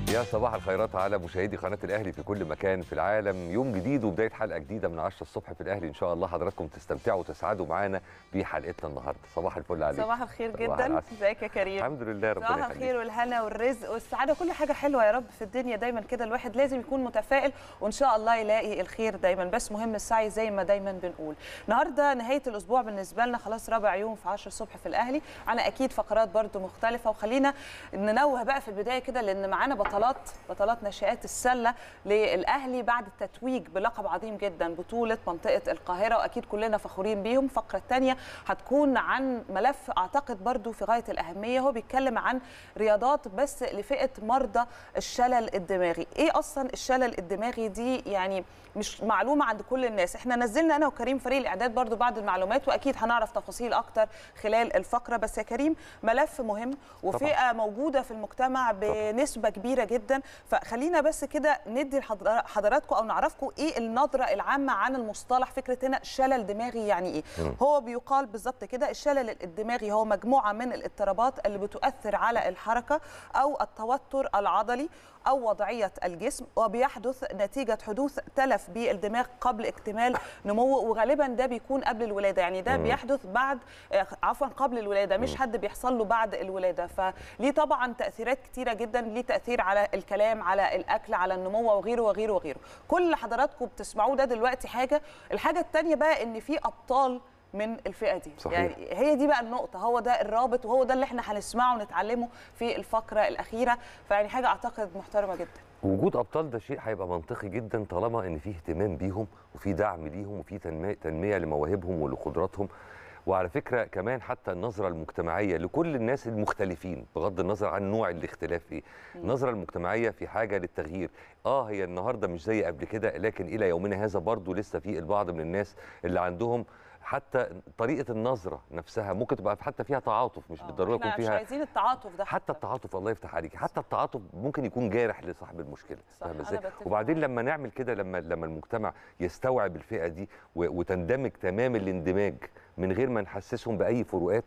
يا صباح الخيرات على مشاهدي قناه الاهلي في كل مكان في العالم يوم جديد وبدايه حلقه جديده من 10 الصبح في الاهلي ان شاء الله حضراتكم تستمتعوا وتسعدوا معانا بحلقتنا النهارده صباح الفل عليك صباح الخير صباح جدا العسل. ازيك يا كريم الحمد لله ربنا صباح يخليك الخير والهنا والرزق والسعاده كل حاجه حلوه يا رب في الدنيا دايما كده الواحد لازم يكون متفائل وان شاء الله يلاقي الخير دايما بس مهم السعي زي ما دايما بنقول النهارده نهايه الاسبوع بالنسبه لنا خلاص رابع يوم في 10 الصبح في الاهلي انا اكيد فقرات برضو مختلفه وخلينا ننوه بقى في البدايه كده لان معانا بطلات بطلات ناشئات السله للاهلي بعد التتويج بلقب عظيم جدا بطوله منطقه القاهره واكيد كلنا فخورين بيهم الفقره الثانيه هتكون عن ملف اعتقد برضو في غايه الاهميه هو بيتكلم عن رياضات بس لفئه مرضى الشلل الدماغي ايه اصلا الشلل الدماغي دي يعني مش معلومه عند كل الناس احنا نزلنا انا وكريم فريق الاعداد برضو بعض المعلومات واكيد هنعرف تفاصيل اكتر خلال الفقره بس يا كريم ملف مهم وفئه موجوده في المجتمع بنسبه كبيره جدا فخلينا بس كده ندي لحضر- حضراتكم او نعرفكم ايه النظره العامه عن المصطلح فكره هنا شلل دماغي يعني ايه مم. هو بيقال بالظبط كده الشلل الدماغي هو مجموعه من الاضطرابات اللي بتؤثر على الحركه او التوتر العضلي او وضعيه الجسم وبيحدث نتيجه حدوث تلف بالدماغ قبل اكتمال نموه وغالبا ده بيكون قبل الولاده يعني ده مم. بيحدث بعد آه، عفوا قبل الولاده مش حد بيحصل له بعد الولاده فليه طبعا تاثيرات كتيره جدا ليه تاثير على الكلام على الاكل على النمو وغيره وغيره وغيره كل اللي حضراتكم بتسمعوه ده دلوقتي حاجه الحاجه الثانيه بقى ان في ابطال من الفئه دي صحيح. يعني هي دي بقى النقطه هو ده الرابط وهو ده اللي احنا هنسمعه ونتعلمه في الفقره الاخيره فيعني حاجه اعتقد محترمه جدا وجود ابطال ده شيء هيبقى منطقي جدا طالما ان فيه اهتمام بيهم وفي دعم ليهم وفي تنميه تنميه لمواهبهم ولقدراتهم وعلى فكره كمان حتى النظره المجتمعيه لكل الناس المختلفين بغض النظر عن نوع الاختلاف ايه النظره المجتمعيه في حاجه للتغيير اه هي النهارده مش زي قبل كده لكن الى يومنا هذا برضو لسه في البعض من الناس اللي عندهم حتى طريقه النظره نفسها ممكن تبقى حتى فيها تعاطف مش بالضروره يكون احنا مش فيها عايزين التعاطف ده حتى التعاطف الله يفتح عليك حتى التعاطف ممكن يكون جارح لصاحب المشكله صح، فاهم أنا ازاي بتفق وبعدين لما نعمل كده لما لما المجتمع يستوعب الفئه دي و- وتندمج تمام الاندماج من غير ما نحسسهم باي فروقات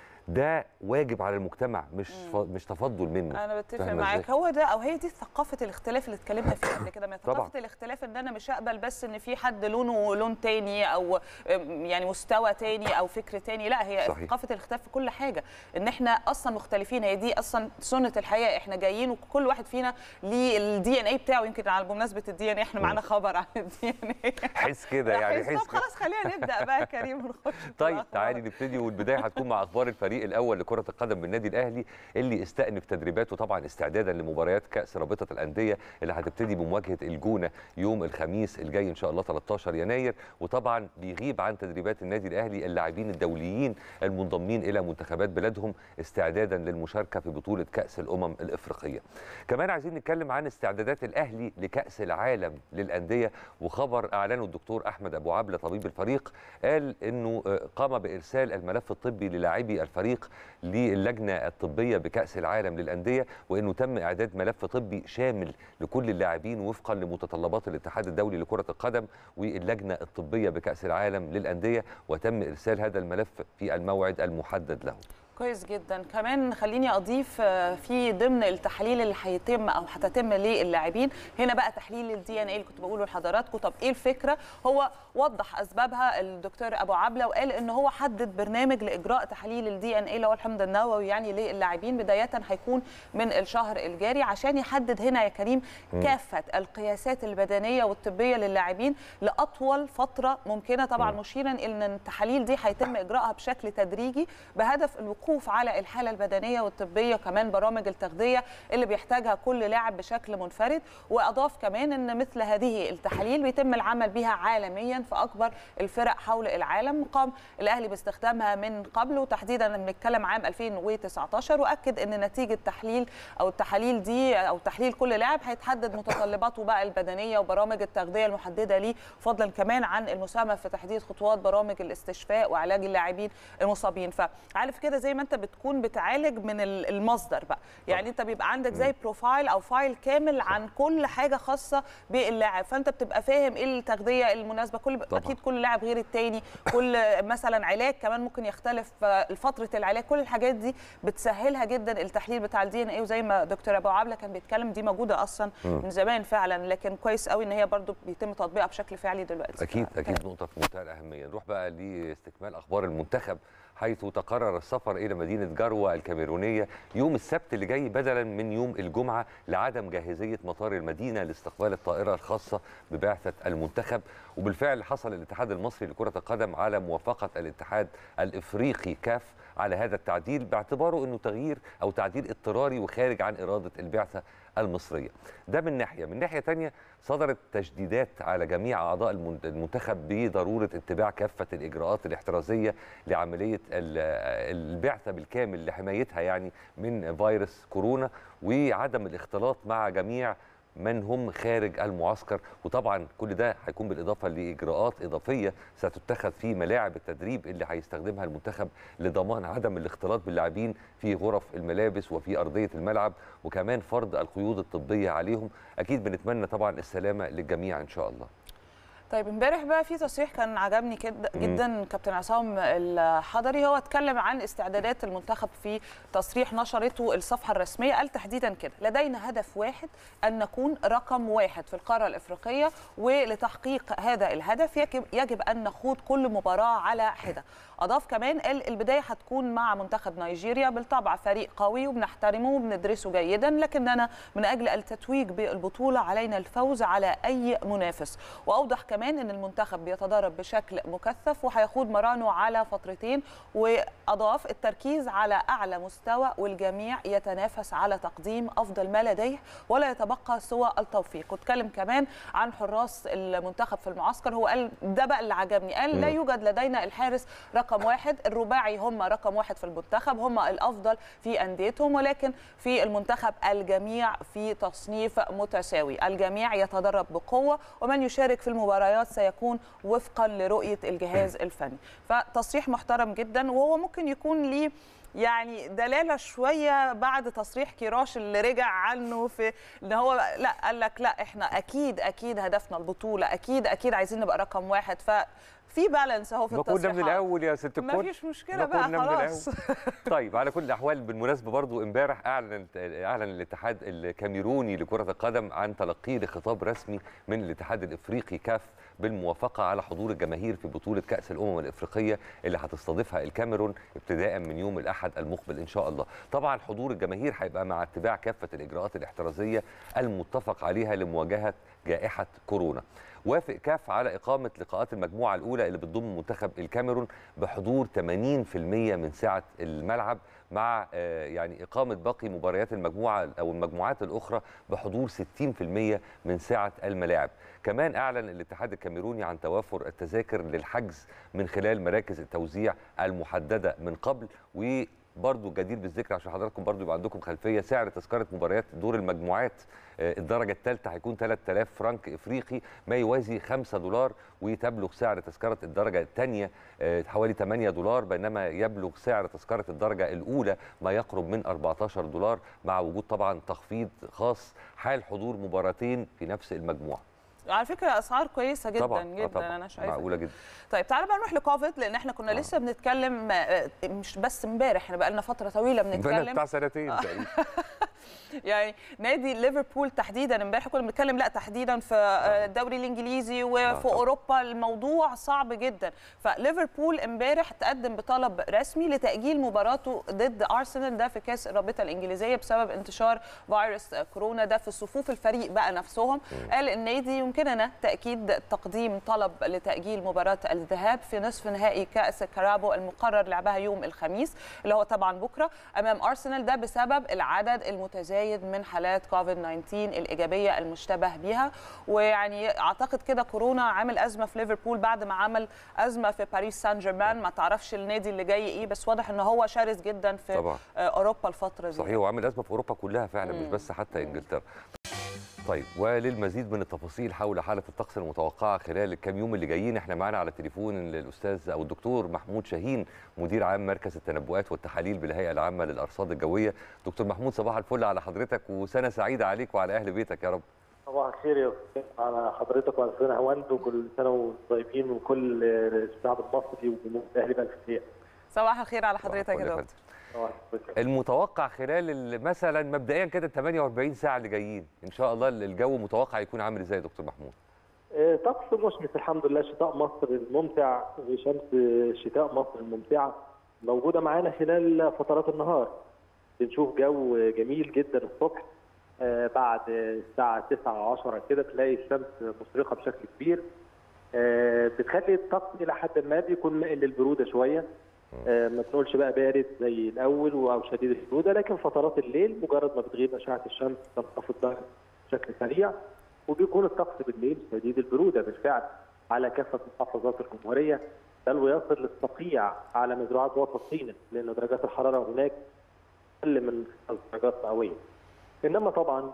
ده واجب على المجتمع مش ف... مش تفضل منه انا بتفق فاهمة معاك إزاي؟ هو ده او هي دي ثقافه الاختلاف اللي اتكلمنا فيها قبل كده ما طبعاً. ثقافه الاختلاف ان انا مش هقبل بس ان في حد لونه لون تاني او أم، يعني مستوى تاني او فكر تاني لا هي صحيح. ثقافه الاختلاف في كل حاجه ان احنا اصلا مختلفين هي دي اصلا سنه الحياه احنا جايين وكل واحد فينا ليه الدي ان اي بتاعه يمكن على بمناسبه الدي ان اي احنا معانا خبر عن الدي ان اي حس كده يعني حس طب كده خلاص خلينا نبدا بقى يا كريم ونخش في طيب الأخبار. تعالي نبتدي والبدايه هتكون مع اخبار الفريق الاول لكره القدم بالنادي الاهلي اللي استأنف تدريباته طبعا استعدادا لمباريات كاس رابطه الانديه اللي هتبتدي بمواجهه الجونه يوم الخميس الجاي ان شاء الله 13 يناير وطبعا بيغيب عن تدريبات النادي الاهلي اللاعبين الدوليين المنضمين الى منتخبات بلادهم استعدادا للمشاركه في بطوله كاس الامم الافريقيه. كمان عايزين نتكلم عن استعدادات الاهلي لكاس العالم للانديه وخبر اعلنه الدكتور احمد ابو عبله طبيب الفريق قال انه آه، قام بارسال الملف الطبي للاعبي الفريق للجنه الطبيه بكاس العالم للانديه وانه تم اعداد ملف طبي شامل لكل اللاعبين وفقا لمتطلبات الاتحاد الدولي لكره القدم واللجنه الطبيه بكاس العالم للانديه وتم ارسال هذا الملف في الموعد المحدد له. كويس جدا كمان خليني اضيف آه، في ضمن التحاليل اللي هيتم او هتتم للاعبين هنا بقى تحليل الدي ان اي اللي كنت بقوله لحضراتكم طب ايه الفكره هو وضح اسبابها الدكتور ابو عبله وقال ان هو حدد برنامج لاجراء تحاليل الدي ان اي اللي هو الحمض النووي يعني للاعبين بدايه هيكون من الشهر الجاري عشان يحدد هنا يا كريم كافه القياسات البدنيه والطبيه للاعبين لاطول فتره ممكنه طبعا مم. مشيرا ان التحاليل دي هيتم اجراءها بشكل تدريجي بهدف الوقوف على الحاله البدنيه والطبيه وكمان برامج التغذيه اللي بيحتاجها كل لاعب بشكل منفرد واضاف كمان ان مثل هذه التحاليل بيتم العمل بها عالميا في اكبر الفرق حول العالم قام الاهلي باستخدامها من قبل وتحديدا بنتكلم عام 2019 واكد ان نتيجه تحليل او التحاليل دي او تحليل كل لاعب هيتحدد متطلباته بقى البدنيه وبرامج التغذيه المحدده ليه فضلا كمان عن المساهمه في تحديد خطوات برامج الاستشفاء وعلاج اللاعبين المصابين فعارف كده زي زي ما انت بتكون بتعالج من ال- المصدر بقى يعني انت بيبقى عندك زي بروفايل او فايل كامل عن كل حاجه خاصه باللاعب فانت بتبقى فاهم ايه التغذيه المناسبه كل طبعاً. اكيد كل لاعب غير التاني كل مثلا علاج كمان ممكن يختلف فتره العلاج كل الحاجات دي بتسهلها جدا التحليل بتاع الدي ان اي وزي ما دكتور ابو عبله كان بيتكلم دي موجوده اصلا من زمان فعلا لكن كويس قوي ان هي برضو بيتم تطبيقها بشكل فعلي دلوقتي اكيد ف- اكيد نقطه في منتهى الاهميه نروح بقى لاستكمال اخبار المنتخب حيث تقرر السفر الى مدينه جروه الكاميرونيه يوم السبت اللي جاي بدلا من يوم الجمعه لعدم جاهزيه مطار المدينه لاستقبال الطائره الخاصه ببعثه المنتخب وبالفعل حصل الاتحاد المصري لكره القدم على موافقه الاتحاد الافريقي كاف على هذا التعديل باعتباره انه تغيير او تعديل اضطراري وخارج عن اراده البعثه المصريه. ده من ناحيه، من ناحيه ثانيه صدرت تشديدات على جميع اعضاء المن- المنتخب بضروره اتباع كافه الاجراءات الاحترازيه لعمليه ال- البعثه بالكامل لحمايتها يعني من فيروس كورونا وعدم الاختلاط مع جميع من هم خارج المعسكر وطبعا كل ده هيكون بالاضافه لاجراءات اضافيه ستتخذ في ملاعب التدريب اللي هيستخدمها المنتخب لضمان عدم الاختلاط باللاعبين في غرف الملابس وفي ارضيه الملعب وكمان فرض القيود الطبيه عليهم اكيد بنتمنى طبعا السلامه للجميع ان شاء الله طيب امبارح بقى في تصريح كان عجبني كد- جدا كابتن عصام الحضري هو اتكلم عن استعدادات المنتخب في تصريح نشرته الصفحه الرسميه قال تحديدا كده لدينا هدف واحد ان نكون رقم واحد في القاره الافريقيه ولتحقيق هذا الهدف يجب يجب ان نخوض كل مباراه على حده اضاف كمان قال البدايه هتكون مع منتخب نيجيريا بالطبع فريق قوي وبنحترمه وبندرسه جيدا لكننا من اجل التتويج بالبطوله علينا الفوز على اي منافس واوضح كمان ان المنتخب بيتدرب بشكل مكثف وهيخوض مرانه على فترتين واضاف التركيز على اعلى مستوى والجميع يتنافس على تقديم افضل ما لديه ولا يتبقى سوى التوفيق واتكلم كمان عن حراس المنتخب في المعسكر هو قال ده بقى اللي عجبني قال لا يوجد لدينا الحارس رقم واحد الرباعي هم رقم واحد في المنتخب هم الافضل في انديتهم ولكن في المنتخب الجميع في تصنيف متساوي الجميع يتدرب بقوه ومن يشارك في المباريات سيكون وفقا لرؤيه الجهاز الفني فتصريح محترم جدا وهو ممكن يكون ليه يعني دلاله شويه بعد تصريح كيروش اللي رجع عنه في ان هو لا قال لك لا احنا اكيد اكيد هدفنا البطوله اكيد اكيد عايزين نبقى رقم واحد في بالانس اهو في ما كنا التصريحات من الاول يا ست الكل ما فيش مشكله ما بقى كنا من خلاص طيب على كل الاحوال بالمناسبه برضو امبارح اعلن اعلن الاتحاد الكاميروني لكره القدم عن تلقيه لخطاب رسمي من الاتحاد الافريقي كاف بالموافقه على حضور الجماهير في بطوله كاس الامم الافريقيه اللي هتستضيفها الكاميرون ابتداء من يوم الاحد المقبل ان شاء الله طبعا حضور الجماهير هيبقى مع اتباع كافه الاجراءات الاحترازيه المتفق عليها لمواجهه جائحه كورونا وافق كاف على إقامة لقاءات المجموعة الأولى اللي بتضم منتخب الكاميرون بحضور 80% من سعة الملعب مع آه، يعني إقامة باقي مباريات المجموعة أو المجموعات الأخرى بحضور 60% من سعة الملاعب كمان أعلن الاتحاد الكاميروني عن توافر التذاكر للحجز من خلال مراكز التوزيع المحددة من قبل و برضو جدير بالذكر عشان حضراتكم برضو يبقى عندكم خلفيه سعر تذكره مباريات دور المجموعات آه، الدرجه الثالثه هيكون 3000 فرنك افريقي ما يوازي 5 دولار وتبلغ سعر تذكره الدرجه الثانيه حوالي 8 دولار بينما يبلغ سعر تذكره الدرجه الاولى ما يقرب من 14 دولار مع وجود طبعا تخفيض خاص حال حضور مباراتين في نفس المجموعه على فكره اسعار كويسه جدا طبعا آه جدا طبعا انا شايفه معقوله جدا طيب تعالى بقى نروح لكوفيد لان احنا كنا آه. لسه بنتكلم آه، مش بس امبارح احنا بقى لنا فتره طويله بقى بنتكلم بتاع سنتين تقريبا يعني نادي ليفربول تحديدا امبارح كنا بنتكلم لا تحديدا في آه، الدوري الانجليزي وفي طبعا. اوروبا الموضوع صعب جدا فليفربول امبارح تقدم بطلب رسمي لتاجيل مباراته ضد ارسنال ده في كاس الرابطه الانجليزيه بسبب انتشار فيروس كورونا ده في صفوف الفريق بقى نفسهم قال النادي يمكننا تاكيد تقديم طلب لتاجيل مباراه الذهاب في نصف نهائي كاس كارابو المقرر لعبها يوم الخميس اللي هو طبعا بكره امام ارسنال ده بسبب العدد المتزايد من حالات كوفيد 19 الايجابيه المشتبه بها ويعني اعتقد كده كورونا عامل ازمه في ليفربول بعد ما عمل ازمه في باريس سان جيرمان ما تعرفش النادي اللي جاي ايه بس واضح ان هو شرس جدا في طبعا. آه، اوروبا الفتره دي صحيح وعامل ازمه في اوروبا كلها فعلا مش بس حتى انجلترا طيب وللمزيد من التفاصيل حول حاله الطقس المتوقعه خلال الكام يوم اللي جايين احنا معانا على التليفون الاستاذ او الدكتور محمود شاهين مدير عام مركز التنبؤات والتحاليل بالهيئه العامه للارصاد الجويه دكتور محمود صباح الفل على حضرتك وسنه سعيده عليك وعلى اهل بيتك يا رب صباح الخير يا أستاذ على حضرتك وعلى سنة هواند وكل سنة وانتم طيبين وكل الشعب المصري وجمهور الأهلي بألف خير. صباح الخير على حضرتك صباح يا الفل دكتور صباح الخير. المتوقع خلال ال- مثلا مبدئيا كده ال 48 ساعه اللي جايين ان شاء الله الجو متوقع يكون عامل ازاي يا دكتور محمود آه، طقس مشمس الحمد لله شتاء مصر الممتع وشمس شتاء مصر الممتعة موجودة معانا خلال فترات النهار. بنشوف جو جميل جدا الصبح آه، بعد الساعة 9 10 كده تلاقي الشمس مشرقة بشكل كبير. آه، بتخلي الطقس إلى حد ما بيكون مائل للبرودة شوية. آه، ما تقولش بقى بارد زي الاول او شديد البروده لكن فترات الليل مجرد ما بتغيب اشعه الشمس تنخفض درجه بشكل سريع وبيكون الطقس بالليل شديد البروده بالفعل على كافه محافظات الجمهوريه بل ويصل للصقيع على مزروعات وسط سيناء لان درجات الحراره هناك اقل من خمس درجات مئويه. انما طبعا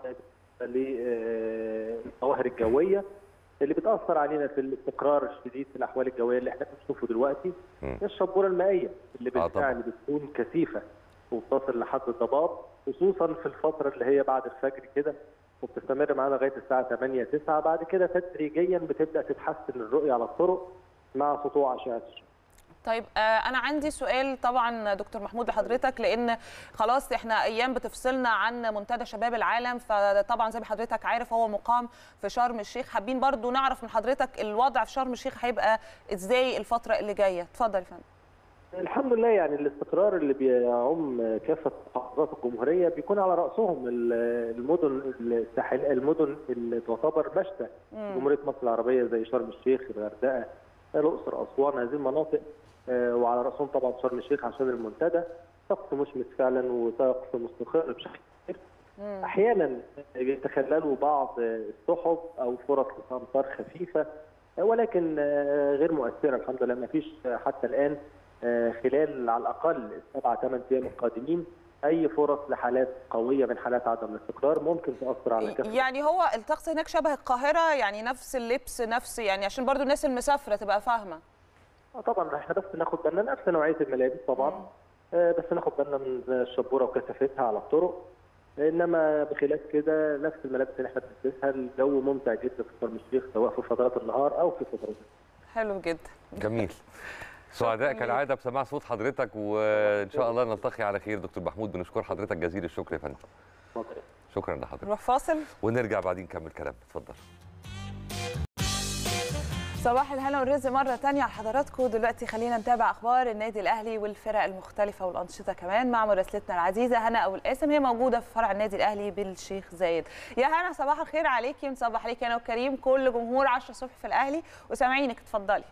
للظواهر الجويه اللي بتاثر علينا في الاستقرار الشديد في الاحوال الجويه اللي احنا بنشوفه دلوقتي مم. هي الشبوره المائيه اللي آه طبعاً. بالفعل بتكون كثيفه وبتصل لحد الضباب خصوصا في الفتره اللي هي بعد الفجر كده وبتستمر معانا لغايه الساعه 8 9 بعد كده تدريجيا بتبدا تتحسن الرؤيه على الطرق مع سطوع اشعه الشمس. طيب آه، انا عندي سؤال طبعا دكتور محمود لحضرتك لان خلاص احنا ايام بتفصلنا عن منتدى شباب العالم فطبعا زي ما حضرتك عارف هو مقام في شرم الشيخ حابين برضو نعرف من حضرتك الوضع في شرم الشيخ هيبقى ازاي الفتره اللي جايه اتفضل يا فندم الحمد لله يعني الاستقرار اللي بيعم كافه محافظات الجمهوريه بيكون على راسهم ال- المدن الساحل المدن اللي تعتبر مشتى جمهوريه مصر العربيه زي شرم الشيخ الغردقه الاقصر اسوان هذه المناطق آه، وعلى راسهم طبعا شرم الشيخ عشان المنتدى طقس مشمس فعلا وطقس مستقر بشكل كبير احيانا يتخللوا بعض السحب او فرص لامطار خفيفه ولكن آه، غير مؤثره الحمد لله ما فيش حتى الان آه، خلال على الاقل السبعه ثمان ايام القادمين اي فرص لحالات قويه من حالات عدم الاستقرار ممكن تاثر على كافه يعني هو الطقس هناك شبه القاهره يعني نفس اللبس نفس يعني عشان برضو الناس المسافره تبقى فاهمه آه، طبعا احنا بس ناخد بالنا نفس نوعيه الملابس طبعا آه، بس ناخد بالنا من الشبوره وكثافتها على الطرق انما بخلاف كده نفس الملابس اللي احنا بنلبسها الجو ممتع جدا في شرم الشيخ سواء في فترات النهار او في فترات حلو جدا جميل سعداء جميل. كالعاده بسماع صوت حضرتك وان شاء الله نلتقي على خير دكتور محمود بنشكر حضرتك جزيل الشكر يا فندم الفترات شكرا لحضرتك نروح فاصل ونرجع بعدين نكمل كلام اتفضل صباح الهنا والرزق مرة تانية على حضراتكم دلوقتي خلينا نتابع أخبار النادي الأهلي والفرق المختلفة والأنشطة كمان مع مراسلتنا العزيزة هنا أبو القاسم هي موجودة في فرع النادي الأهلي بالشيخ زايد يا هنا صباح الخير عليكي مصباح عليكي أنا وكريم كل جمهور 10 الصبح في الأهلي وسامعينك اتفضلي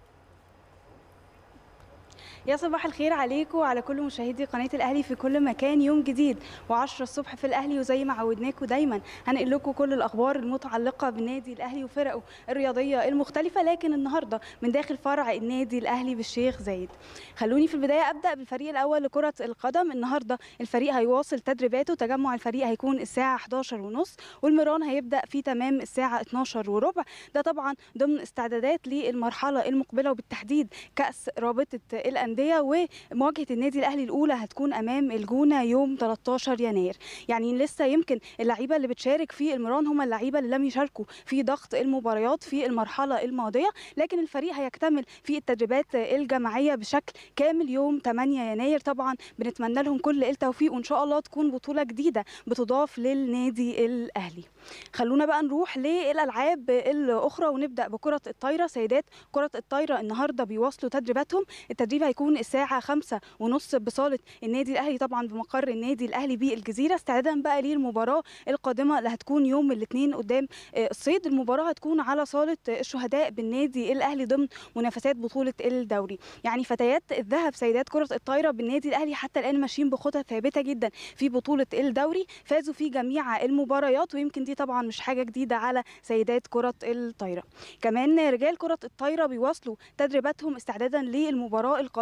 يا صباح الخير عليكم وعلى كل مشاهدي قناه الاهلي في كل مكان يوم جديد و10 الصبح في الاهلي وزي ما عودناكم دايما هنقل لكم كل الاخبار المتعلقه بالنادي الاهلي وفرقه الرياضيه المختلفه لكن النهارده من داخل فرع النادي الاهلي بالشيخ زايد خلوني في البدايه ابدا بالفريق الاول لكره القدم النهارده الفريق هيواصل تدريباته تجمع الفريق هيكون الساعه 11 ونص والمران هيبدا في تمام الساعه 12 وربع ده طبعا ضمن استعدادات للمرحله المقبله وبالتحديد كاس رابطه الانديه ومواجهه النادي الاهلي الاولى هتكون امام الجونه يوم 13 يناير يعني لسه يمكن اللعيبه اللي بتشارك في المران هم اللعيبه اللي لم يشاركوا في ضغط المباريات في المرحله الماضيه لكن الفريق هيكتمل في التدريبات الجماعيه بشكل كامل يوم 8 يناير طبعا بنتمنى لهم كل التوفيق وان شاء الله تكون بطوله جديده بتضاف للنادي الاهلي خلونا بقى نروح للالعاب الاخرى ونبدا بكره الطايره سيدات كره الطايره النهارده بيواصلوا تدريباتهم التدريب هيكون الساعه خمسة ونص بصاله النادي الاهلي طبعا بمقر النادي الاهلي بالجزيره استعدادا بقى للمباراه القادمه اللي هتكون يوم الاثنين قدام آه، الصيد المباراه هتكون على صاله الشهداء بالنادي الاهلي ضمن منافسات بطوله الدوري يعني فتيات الذهب سيدات كره الطايره بالنادي الاهلي حتى الان ماشيين بخطى ثابته جدا في بطوله الدوري فازوا في جميع المباريات ويمكن دي طبعا مش حاجه جديده على سيدات كره الطايره كمان رجال كره الطايره بيواصلوا تدريباتهم استعدادا للمباراه القادمه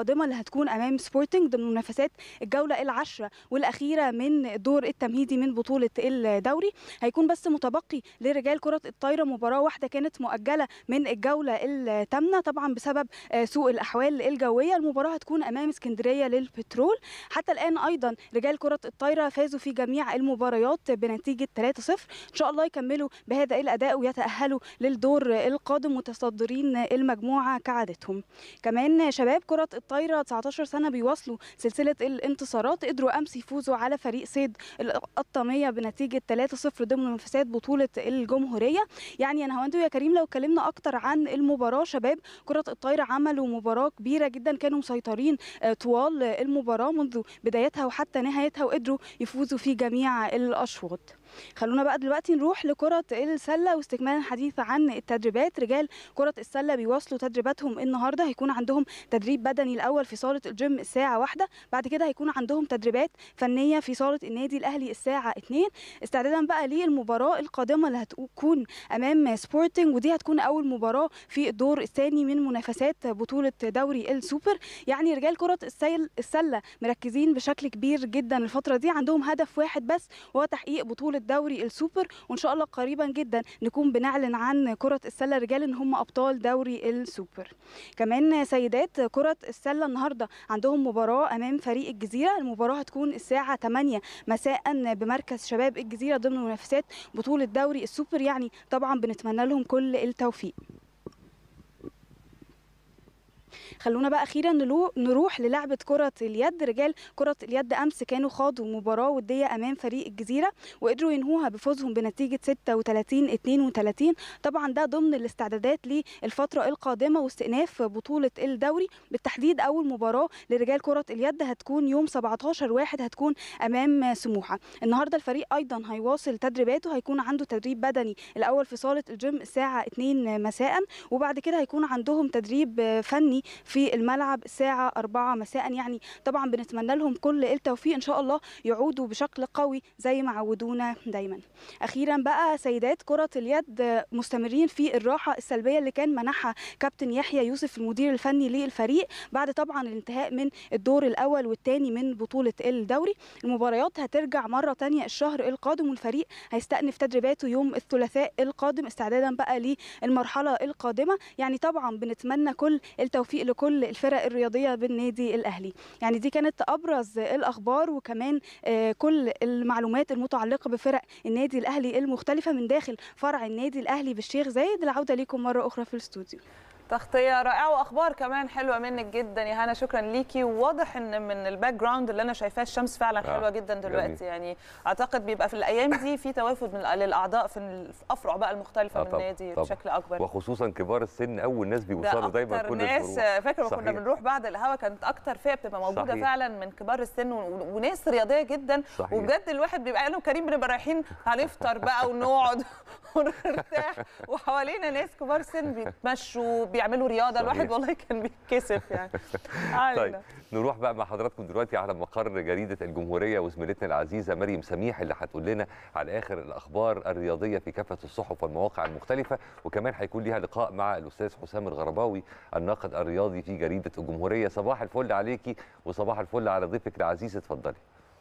القادمه اللي هتكون امام سبورتنج ضمن منافسات الجوله العاشره والاخيره من الدور التمهيدي من بطوله الدوري هيكون بس متبقي لرجال كره الطايره مباراه واحده كانت مؤجله من الجوله الثامنه طبعا بسبب آه، سوء الاحوال الجويه المباراه هتكون امام اسكندريه للبترول حتى الان ايضا رجال كره الطايره فازوا في جميع المباريات بنتيجه 3-0 ان شاء الله يكملوا بهذا الاداء ويتاهلوا للدور القادم متصدرين المجموعه كعادتهم كمان شباب كره الطايره 19 سنه بيواصلوا سلسله الانتصارات قدروا امس يفوزوا على فريق صيد القطاميه بنتيجه 3-0 ضمن منافسات بطوله الجمهوريه يعني يا نهاوندو يا كريم لو اتكلمنا اكتر عن المباراه شباب كره الطايره عملوا مباراه كبيره جدا كانوا مسيطرين آه، طوال المباراه منذ بدايتها وحتى نهايتها وقدروا يفوزوا في جميع الاشواط خلونا بقى دلوقتي نروح لكرة السلة واستكمالا الحديث عن التدريبات رجال كرة السلة بيواصلوا تدريباتهم النهاردة هيكون عندهم تدريب بدني الأول في صالة الجيم الساعة واحدة بعد كده هيكون عندهم تدريبات فنية في صالة النادي الأهلي الساعة 2 استعدادا بقى للمباراة القادمة اللي هتكون أمام سبورتنج ودي هتكون أول مباراة في الدور الثاني من منافسات بطولة دوري السوبر يعني رجال كرة السيل السلة مركزين بشكل كبير جدا الفترة دي عندهم هدف واحد بس وهو تحقيق بطولة دوري السوبر وان شاء الله قريبا جدا نكون بنعلن عن كره السله رجال ان هم ابطال دوري السوبر كمان سيدات كره السله النهارده عندهم مباراه امام فريق الجزيره المباراه هتكون الساعه 8 مساء بمركز شباب الجزيره ضمن منافسات بطوله دوري السوبر يعني طبعا بنتمنى لهم كل التوفيق خلونا بقى اخيرا نلو- نروح للعبه كره اليد رجال كره اليد امس كانوا خاضوا مباراه وديه امام فريق الجزيره وقدروا ينهوها بفوزهم بنتيجه 36 32 طبعا ده ضمن الاستعدادات للفتره القادمه واستئناف بطوله الدوري بالتحديد اول مباراه لرجال كره اليد هتكون يوم 17 واحد هتكون امام سموحه النهارده الفريق ايضا هيواصل تدريباته هيكون عنده تدريب بدني الاول في صاله الجيم الساعه 2 مساء وبعد كده هيكون عندهم تدريب فني في الملعب الساعه 4 مساء يعني طبعا بنتمنى لهم كل التوفيق ان شاء الله يعودوا بشكل قوي زي ما عودونا دايما اخيرا بقى سيدات كره اليد مستمرين في الراحه السلبيه اللي كان منحها كابتن يحيى يوسف المدير الفني للفريق بعد طبعا الانتهاء من الدور الاول والثاني من بطوله الدوري المباريات هترجع مره تانية الشهر القادم والفريق هيستأنف تدريباته يوم الثلاثاء القادم استعدادا بقى للمرحله القادمه يعني طبعا بنتمنى كل التوفيق لكل الفرق الرياضيه بالنادي الاهلي يعني دي كانت ابرز الاخبار وكمان آه، كل المعلومات المتعلقه بفرق النادي الاهلي المختلفه من داخل فرع النادي الاهلي بالشيخ زايد العوده ليكم مره اخرى في الاستوديو تغطيه رائعه واخبار كمان حلوه منك جدا يا هنا شكرا ليكي وواضح ان من الباك جراوند اللي انا شايفاه الشمس فعلا آه، حلوه جدا دلوقتي جميل. يعني اعتقد بيبقى في الايام دي في توافد من للاعضاء في الافرع بقى المختلفه آه، من طبعاً، النادي طبعاً. بشكل اكبر وخصوصا كبار السن اول ناس ده بيوصلوا دايما اكتر كل ناس الفروع. فاكر ما كنا صحيح. بنروح بعد الهوا كانت اكتر فئه بتبقى موجوده صحيح. فعلا من كبار السن و- وناس رياضيه جدا صحيح. وبجد الواحد بيبقى انا وكريم بنبقى رايحين هنفطر بقى ونقعد ونرتاح وحوالينا ناس كبار سن بيتمشوا بيعملوا رياضه صحيح. الواحد والله كان بيتكسف يعني علينا. طيب نروح بقى مع حضراتكم دلوقتي على مقر جريده الجمهوريه وزميلتنا العزيزه مريم سميح اللي هتقول لنا على اخر الاخبار الرياضيه في كافه الصحف والمواقع المختلفه وكمان هيكون ليها لقاء مع الاستاذ حسام الغرباوي الناقد الرياضي في جريده الجمهوريه صباح الفل عليكي وصباح الفل على ضيفك العزيز اتفضلي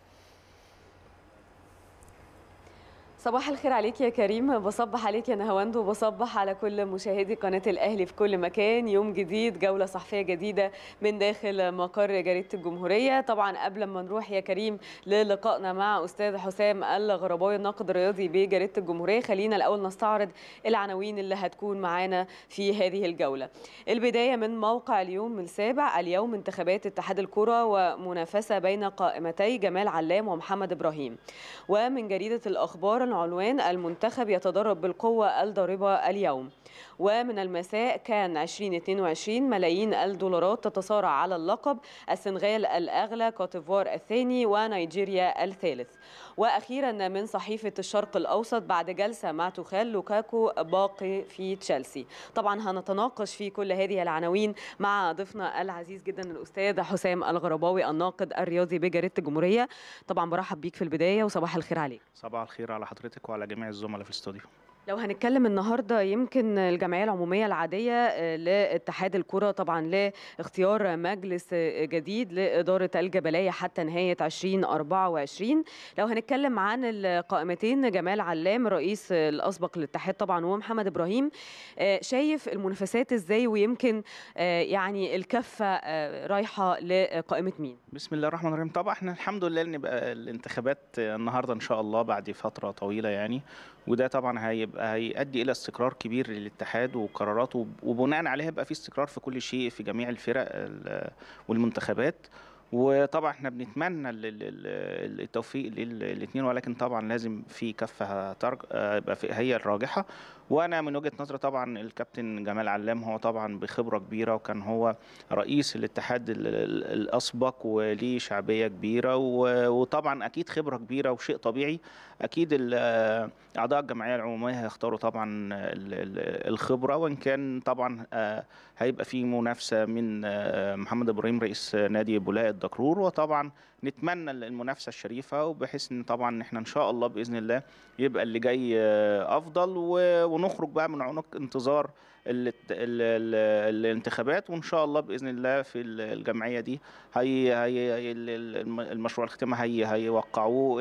صباح الخير عليك يا كريم بصبح عليك يا نهاوند وبصبح على كل مشاهدي قناة الأهلي في كل مكان يوم جديد جولة صحفية جديدة من داخل مقر جريدة الجمهورية طبعا قبل ما نروح يا كريم للقائنا مع أستاذ حسام الغرباوي الناقد الرياضي بجريدة الجمهورية خلينا الأول نستعرض العناوين اللي هتكون معانا في هذه الجولة البداية من موقع اليوم السابع اليوم انتخابات اتحاد الكرة ومنافسة بين قائمتي جمال علام ومحمد إبراهيم ومن جريدة الأخبار العنوان المنتخب يتدرب بالقوة الضاربة اليوم ومن المساء كان 2022 ملايين الدولارات تتصارع على اللقب السنغال الأغلى كوتيفوار الثاني ونيجيريا الثالث وأخيرا من صحيفة الشرق الأوسط بعد جلسة مع تخال لوكاكو باقي في تشيلسي طبعا هنتناقش في كل هذه العناوين مع ضيفنا العزيز جدا الأستاذ حسام الغرباوي الناقد الرياضي بجريدة الجمهورية طبعا برحب بيك في البداية وصباح الخير عليك صباح الخير على حضرتك وعلى جميع الزملاء في الاستوديو لو هنتكلم النهارده يمكن الجمعيه العموميه العاديه لاتحاد الكره طبعا لاختيار مجلس جديد لاداره الجبليه حتى نهايه 2024 لو هنتكلم عن القائمتين جمال علام الرئيس الاسبق للاتحاد طبعا ومحمد ابراهيم شايف المنافسات ازاي ويمكن يعني الكفه رايحه لقائمه مين بسم الله الرحمن الرحيم طبعا احنا الحمد لله ان بقى الانتخابات النهارده ان شاء الله بعد فتره طويله يعني وده طبعا هيبقى هيؤدي الى استقرار كبير للاتحاد وقراراته وبناء عليها يبقى في استقرار في كل شيء في جميع الفرق والمنتخبات وطبعا احنا بنتمنى التوفيق للاثنين ولكن طبعا لازم في كفه يبقى هي الراجحه وانا من وجهه نظري طبعا الكابتن جمال علام هو طبعا بخبره كبيره وكان هو رئيس الاتحاد الاسبق وليه شعبيه كبيره وطبعا اكيد خبره كبيره وشيء طبيعي اكيد اعضاء الجمعيه العموميه هيختاروا طبعا الخبره وان كان طبعا هيبقى في منافسه من محمد ابراهيم رئيس نادي بولاق الدكرور وطبعا نتمنى المنافسه الشريفه وبحيث ان طبعا احنا ان شاء الله باذن الله يبقى اللي جاي افضل ونخرج بقى من عنق انتظار ال ال ال الانتخابات وان شاء الله باذن الله في الجمعيه دي هي هي المشروع الختامي هي هيوقعوه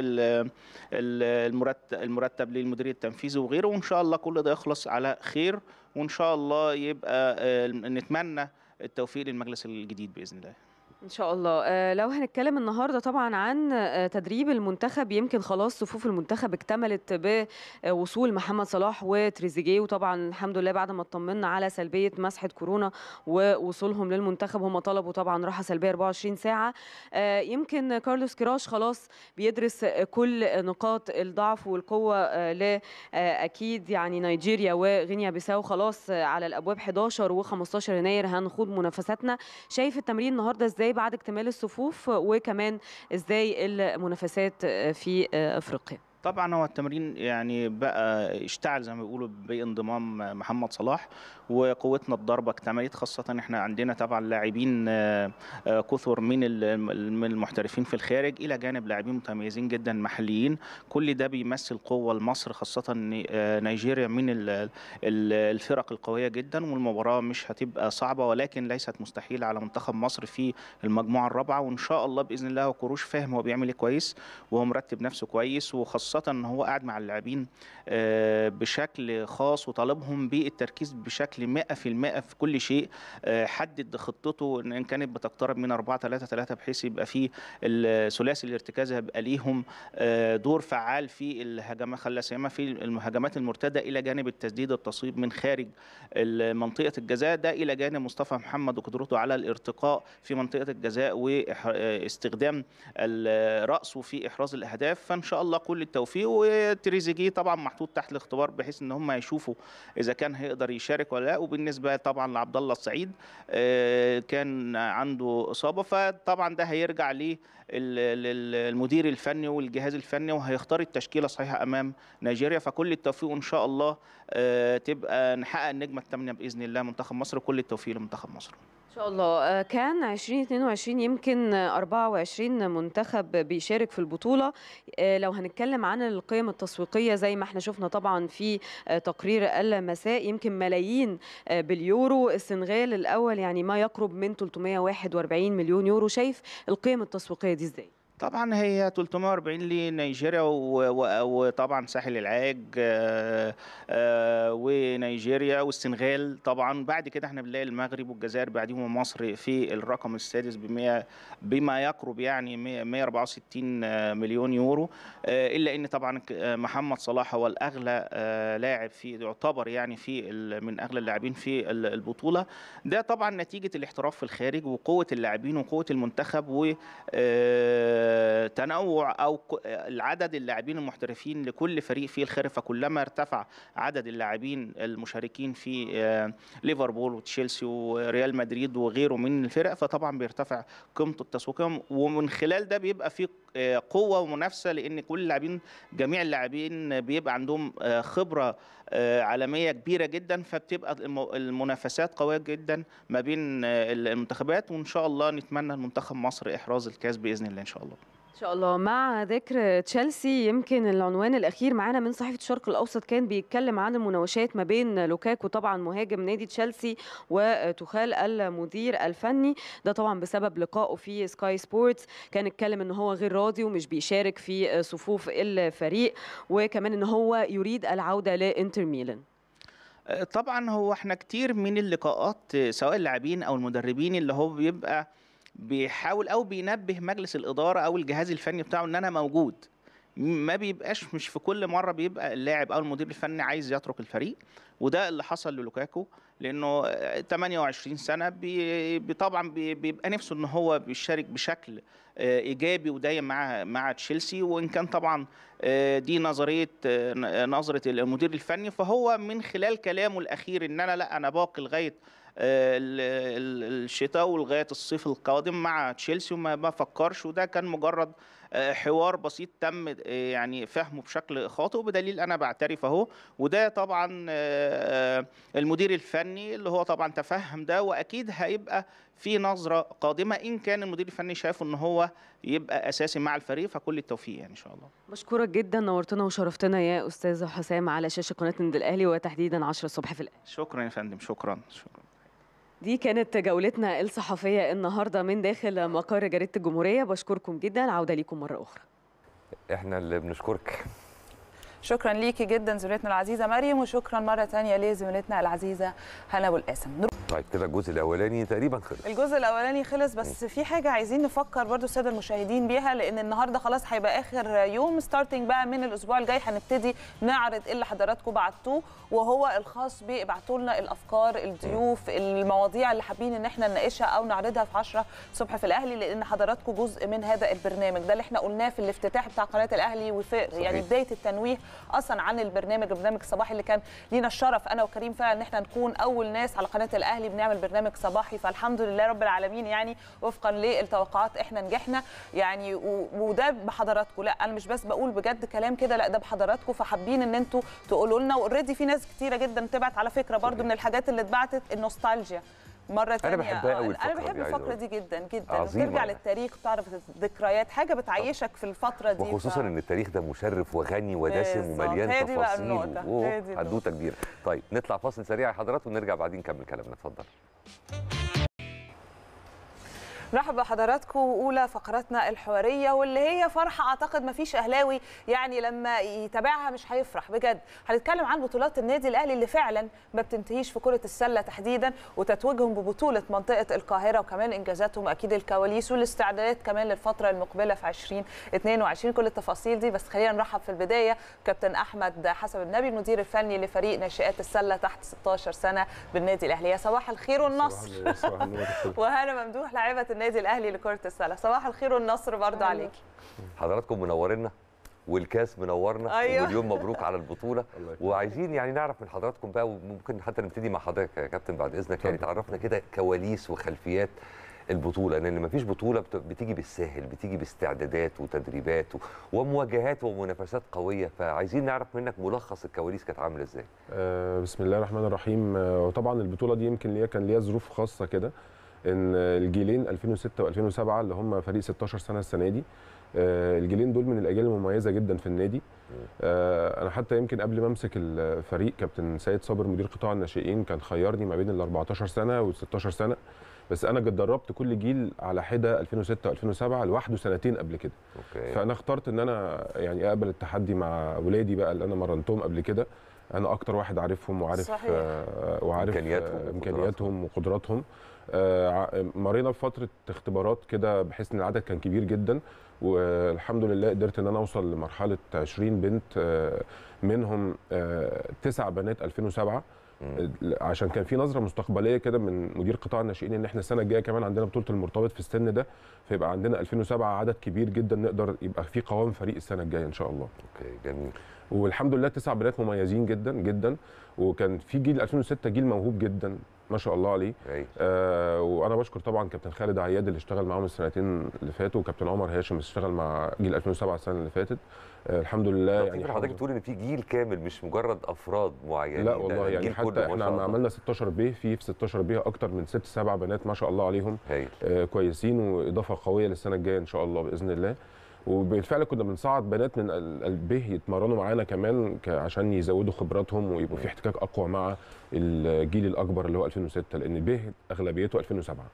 المرتب المرتب للمدير التنفيذي وغيره وان شاء الله كل ده يخلص على خير وان شاء الله يبقى نتمنى التوفيق للمجلس الجديد باذن الله ان شاء الله لو هنتكلم النهارده طبعا عن تدريب المنتخب يمكن خلاص صفوف المنتخب اكتملت بوصول محمد صلاح وتريزيجيه وطبعا الحمد لله بعد ما اطمنا على سلبيه مسحه كورونا ووصولهم للمنتخب هم طلبوا طبعا راحه سلبيه 24 ساعه يمكن كارلوس كراش خلاص بيدرس كل نقاط الضعف والقوه ل اكيد يعني نيجيريا وغينيا بيساو خلاص على الابواب 11 و15 يناير هنخوض منافساتنا شايف التمرين النهارده ازاي بعد اكتمال الصفوف وكمان ازاي المنافسات في افريقيا طبعا هو التمرين يعني بقى اشتعل زي ما بيقولوا بانضمام محمد صلاح وقوتنا الضربه اكتملت خاصه احنا عندنا طبعا لاعبين كثر من من المحترفين في الخارج الى جانب لاعبين متميزين جدا محليين كل ده بيمثل قوه لمصر خاصه نيجيريا من الفرق القويه جدا والمباراه مش هتبقى صعبه ولكن ليست مستحيله على منتخب مصر في المجموعه الرابعه وان شاء الله باذن الله هو كروش فاهم هو بيعمل ايه كويس وهو مرتب نفسه كويس وخاصه خاصة ان هو قاعد مع اللاعبين بشكل خاص وطالبهم بالتركيز بشكل 100% في كل شيء حدد خطته ان كانت بتقترب من 4 3 3 بحيث يبقى في ثلاثي الارتكاز هيبقى ليهم دور فعال في الهجمات خلى سيما في الهجمات المرتده الى جانب التسديد والتصويب من خارج منطقه الجزاء ده الى جانب مصطفى محمد وقدرته على الارتقاء في منطقه الجزاء واستخدام راسه في احراز الاهداف فان شاء الله كل التوفيق وتريزيجيه طبعا محطوط تحت الاختبار بحيث ان هم يشوفوا اذا كان هيقدر يشارك ولا لا وبالنسبه طبعا لعبد الله السعيد كان عنده اصابه فطبعا ده هيرجع للمدير الفني والجهاز الفني وهيختار التشكيله الصحيحه امام نيجيريا فكل التوفيق وان شاء الله تبقى نحقق النجمه الثامنه باذن الله منتخب مصر كل التوفيق لمنتخب مصر ان شاء الله كان 2022 يمكن 24 منتخب بيشارك في البطوله لو هنتكلم عن القيم التسويقيه زي ما احنا شفنا طبعا في تقرير المساء يمكن ملايين باليورو السنغال الاول يعني ما يقرب من 341 مليون يورو شايف القيم التسويقيه دي ازاي طبعا هي 340 لنيجيريا وطبعا ساحل العاج ونيجيريا والسنغال طبعا بعد كده احنا بنلاقي المغرب والجزائر بعديهم مصر في الرقم السادس ب بما يقرب يعني 164 مليون يورو الا ان طبعا محمد صلاح هو الاغلى لاعب في يعتبر يعني في من اغلى اللاعبين في البطوله ده طبعا نتيجه الاحتراف في الخارج وقوه اللاعبين وقوه المنتخب و تنوع او العدد اللاعبين المحترفين لكل فريق في الخارج فكلما ارتفع عدد اللاعبين المشاركين في ليفربول وتشيلسي وريال مدريد وغيره من الفرق فطبعا بيرتفع قيمته التسويقيه ومن خلال ده بيبقى في قوه ومنافسه لان كل اللاعبين جميع اللاعبين بيبقى عندهم خبره عالميه كبيره جدا فبتبقى المنافسات قويه جدا ما بين المنتخبات وان شاء الله نتمنى المنتخب مصر احراز الكاس باذن الله ان شاء الله ان شاء الله مع ذكر تشيلسي يمكن العنوان الاخير معانا من صحيفه الشرق الاوسط كان بيتكلم عن المناوشات ما بين لوكاكو طبعا مهاجم نادي تشيلسي وتخال المدير الفني ده طبعا بسبب لقائه في سكاي سبورتس كان اتكلم ان هو غير راضي ومش بيشارك في صفوف الفريق وكمان ان هو يريد العوده لانتر ميلان طبعا هو احنا كتير من اللقاءات سواء اللاعبين او المدربين اللي هو بيبقى بيحاول او بينبه مجلس الاداره او الجهاز الفني بتاعه ان انا موجود ما بيبقاش مش في كل مره بيبقى اللاعب او المدير الفني عايز يترك الفريق وده اللي حصل للوكاكو لانه 28 سنه بي طبعا بيبقى نفسه ان هو بيشارك بشكل ايجابي ودايم مع مع تشيلسي وان كان طبعا دي نظريه نظره المدير الفني فهو من خلال كلامه الاخير ان انا لا انا باقي لغايه الشتاء ولغايه الصيف القادم مع تشيلسي وما بفكرش وده كان مجرد حوار بسيط تم يعني فهمه بشكل خاطئ وبدليل انا بعترف اهو وده طبعا المدير الفني اللي هو طبعا تفهم ده واكيد هيبقى في نظره قادمه ان كان المدير الفني شايف ان هو يبقى اساسي مع الفريق فكل التوفيق يعني ان شاء الله بشكرك جدا نورتنا وشرفتنا يا استاذ حسام على شاشه قناه النادي الاهلي وتحديدا 10 الصبح في الاهلي شكرا يا فندم شكرا شكرا دي كانت جولتنا الصحفية النهاردة من داخل مقر جريدة الجمهورية بشكركم جدا عودة ليكم مرة أخرى احنا اللي بنشكرك شكرا ليكي جدا زميلتنا العزيزه مريم وشكرا مره ثانيه لزميلتنا العزيزه هنا ابو القاسم طيب كده الجزء الاولاني تقريبا خلص الجزء الاولاني خلص بس في حاجه عايزين نفكر برضو الساده المشاهدين بيها لان النهارده خلاص هيبقى اخر يوم ستارتنج بقى من الاسبوع الجاي هنبتدي نعرض اللي حضراتكم بعتوه وهو الخاص بابعتوا لنا الافكار الضيوف المواضيع اللي حابين ان احنا نناقشها او نعرضها في 10 الصبح في الاهلي لان حضراتكم جزء من هذا البرنامج ده اللي احنا قلناه في الافتتاح بتاع قناه الاهلي وفي يعني بدايه التنويه اصلا عن البرنامج البرنامج الصباحي اللي كان لينا الشرف انا وكريم فعلا ان احنا نكون اول ناس على قناه الاهلي بنعمل برنامج صباحي فالحمد لله رب العالمين يعني وفقا للتوقعات احنا نجحنا يعني وده بحضراتكم لا انا مش بس بقول بجد كلام كده لا ده بحضراتكم فحابين ان انتوا تقولوا لنا واوريدي في ناس كتيره جدا تبعت على فكره برضو من الحاجات اللي اتبعتت النوستالجيا مره ثانيه انا بحبها قوي انا بحب الفقره دي جدا جدا عظيمة بترجع يعني. للتاريخ وتعرف الذكريات حاجه بتعيشك في الفتره دي وخصوصا ف... ان التاريخ ده مشرف وغني ودسم بالظبط. ومليان هي دي بقى تفاصيل النقطة. هي و- دي حدوته كبيره طيب نطلع فاصل سريع يا حضرات ونرجع بعدين نكمل كلامنا اتفضل مرحبا بحضراتكم اولى فقراتنا الحواريه واللي هي فرحه اعتقد ما فيش اهلاوي يعني لما يتابعها مش هيفرح بجد هنتكلم عن بطولات النادي الاهلي اللي فعلا ما بتنتهيش في كره السله تحديدا وتتويجهم ببطوله منطقه القاهره وكمان انجازاتهم اكيد الكواليس والاستعدادات كمان للفتره المقبله في 2022 كل التفاصيل دي بس خلينا نرحب في البدايه كابتن احمد حسب النبي المدير الفني لفريق ناشئات السله تحت 16 سنه بالنادي الاهلي يا صباح الخير والنصر وهنا ممدوح لاعبه النادي الاهلي لكره السله صباح الخير والنصر برضه عليكي حضراتكم منورنا والكاس منورنا أيوة. واليوم مبروك على البطوله وعايزين يعني نعرف من حضراتكم بقى وممكن حتى نبتدي مع حضرتك يا كابتن بعد اذنك يعني تعرفنا كده كواليس وخلفيات البطوله لان مفيش بطوله بت- بتيجي بالساهل بتيجي باستعدادات وتدريبات و- ومواجهات ومنافسات قويه فعايزين نعرف منك ملخص الكواليس كانت عامله ازاي آه، بسم الله الرحمن الرحيم آه، وطبعا البطوله دي يمكن ليها كان ليها ظروف خاصه كده ان آه، الجيلين 2006 و2007 اللي هم فريق 16 سنه السنه دي آه، الجيلين دول من الاجيال المميزه جدا في النادي آه، انا حتى يمكن قبل ما امسك الفريق كابتن سيد صابر مدير قطاع الناشئين كان خيرني ما بين ال 14 سنه وال 16 سنه بس انا قد دربت كل جيل على حده 2006 و2007 لوحده سنتين قبل كده اوكي فانا اخترت ان انا يعني اقبل التحدي مع اولادي بقى اللي انا مرنتهم قبل كده انا اكتر واحد عارفهم وعارف صحيح. آه وعارف إمكانياتهم آه وقدراتهم. امكانياتهم وقدراتهم آه ع- مرينا بفتره اختبارات كده بحيث ان العدد كان كبير جدا والحمد لله قدرت ان انا اوصل لمرحله 20 بنت آه منهم آه تسع بنات 2007 عشان كان في نظره مستقبليه كده من مدير قطاع الناشئين ان احنا السنه الجايه كمان عندنا بطوله المرتبط في السن ده فيبقى عندنا 2007 عدد كبير جدا نقدر يبقى في قوام فريق السنه الجايه ان شاء الله اوكي جميل والحمد لله تسع بنات مميزين جدا جدا وكان في جيل 2006 جيل موهوب جدا ما شاء الله عليه أي. آه وانا بشكر طبعا كابتن خالد عياد اللي اشتغل معاهم السنتين اللي فاتوا وكابتن عمر هاشم اللي اشتغل مع جيل 2007 السنه اللي فاتت آه الحمد لله يعني يعني حضرتك حافظ- تقول ان في جيل كامل مش مجرد افراد معينين لا ده والله يعني الجيل حتى كله ما احنا شاء عم- الله. عملنا 16 ب في في 16 ب اكتر من ست سبع بنات ما شاء الله عليهم هايل آه كويسين واضافه قويه للسنه الجايه ان شاء الله باذن الله وبالفعل كنا بنصعد بنات من ال- الب يتمرنوا معانا كمان ك- عشان يزودوا خبراتهم ويبقوا في احتكاك اقوى مع الجيل الاكبر اللي هو 2006 لان ب اغلبيته 2007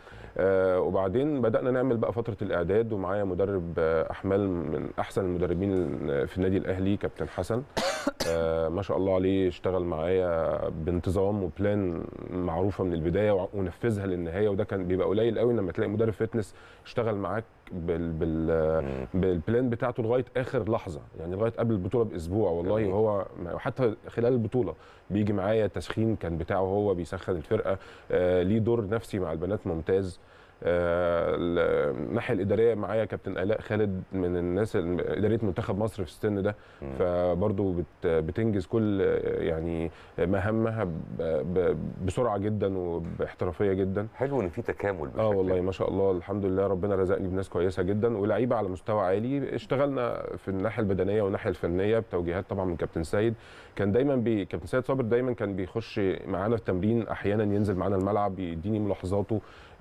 آه وبعدين بدانا نعمل بقى فتره الاعداد ومعايا مدرب آه احمال من احسن المدربين في النادي الاهلي كابتن حسن آه ما شاء الله عليه اشتغل معايا بانتظام وبلان معروفه من البدايه وع- ونفذها للنهايه وده كان بيبقى قليل قوي لما تلاقي مدرب فتنس اشتغل معاك بال بال بالبلان بتاعته لغايه اخر لحظه يعني لغايه قبل البطوله باسبوع والله جميل. وهو حتى خلال البطوله بيجي معايا تسخين كان بتاعه هو بيسخن الفرقه آه ليه دور نفسي مع البنات ممتاز آه، الناحيه الاداريه معايا كابتن الاء خالد من الناس الم- اداريه منتخب مصر في السن ده فبرضه بت بتنجز كل آه، يعني مهامها ب- ب- بسرعه جدا وباحترافيه جدا حلو ان في تكامل اه بشكل والله ما شاء الله الحمد لله ربنا رزقني بناس كويسه جدا ولعيبه على مستوى عالي اشتغلنا في الناحيه البدنيه والناحيه الفنيه بتوجيهات طبعا من كابتن سيد كان دايما بي كابتن سيد صابر دايما كان بيخش معانا في تمرين احيانا ينزل معانا الملعب يديني ملاحظاته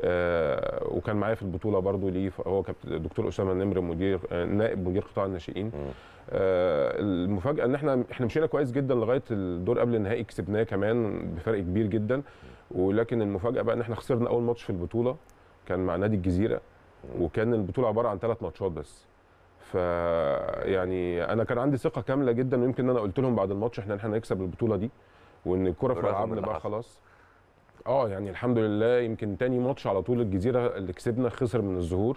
آه وكان معايا في البطوله برضو ليه هو كابتن الدكتور اسامه النمر مدير آه نائب مدير قطاع الناشئين آه المفاجاه ان احنا احنا مشينا كويس جدا لغايه الدور قبل النهائي كسبناه كمان بفرق كبير جدا ولكن المفاجاه بقى ان احنا خسرنا اول ماتش في البطوله كان مع نادي الجزيره وكان البطوله عباره عن ثلاث ماتشات بس ف يعني انا كان عندي ثقه كامله جدا ويمكن انا قلت لهم بعد الماتش احنا احنا هنكسب البطوله دي وان الكره في برغم ملعبنا اللي بقى حصل. خلاص اه يعني الحمد لله يمكن تاني ماتش على طول الجزيره اللي كسبنا خسر من الظهور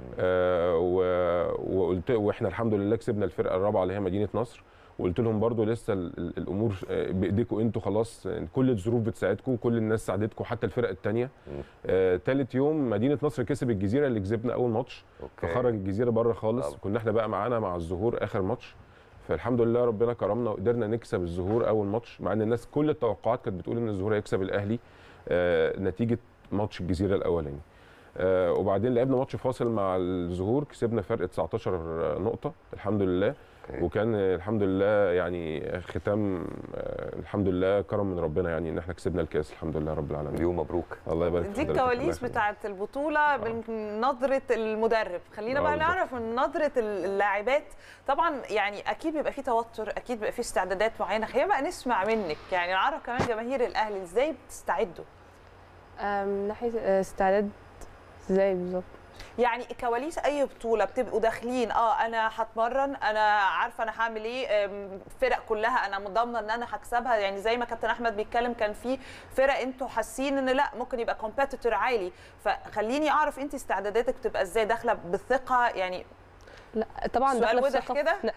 آه و- وقلت واحنا الحمد لله كسبنا الفرقه الرابعه اللي هي مدينه نصر وقلت لهم برضو لسه ال- ال- الامور آه، بايديكم انتوا خلاص آه، كل الظروف بتساعدكم كل الناس ساعدتكم حتى الفرق الثانيه آه، تالت يوم مدينه نصر كسب الجزيره اللي كسبنا اول ماتش اوكي فخرج الجزيره بره خالص طبعا. كنا احنا بقى معانا مع الظهور اخر ماتش فالحمد لله ربنا كرمنا وقدرنا نكسب الظهور اول ماتش مع ان الناس كل التوقعات كانت بتقول ان الظهور هيكسب الاهلي آه نتيجه ماتش الجزيره الاولاني آه وبعدين لعبنا ماتش فاصل مع الظهور كسبنا فرق 19 نقطه الحمد لله أوكي. وكان آه، الحمد لله يعني ختام آه الحمد لله كرم من ربنا يعني ان احنا كسبنا الكاس الحمد لله رب العالمين مليون مبروك الله يبارك في دي حضرتك، الله الكواليس يخليك. بتاعه البطوله من نظره المدرب خلينا آه، بقى بالظبط. نعرف من نظره اللاعبات طبعا يعني اكيد بيبقى في توتر اكيد بيبقى في استعدادات معينه خلينا بقى نسمع منك يعني نعرف كمان جماهير الاهلي ازاي بتستعدوا آه، من ناحيه آه، استعداد ازاي بالظبط يعني كواليس اي بطوله بتبقوا داخلين اه انا هتمرن انا عارفه انا هعمل ايه أم، فرق كلها انا ضامنه ان انا هكسبها يعني زي ما كابتن احمد بيتكلم كان في فرق انتوا حاسين ان لا ممكن يبقى كومبيتيتور عالي فخليني اعرف انت استعداداتك بتبقى ازاي داخله بالثقه يعني لا طبعا سؤال داخله في وضح ثقه كده؟ في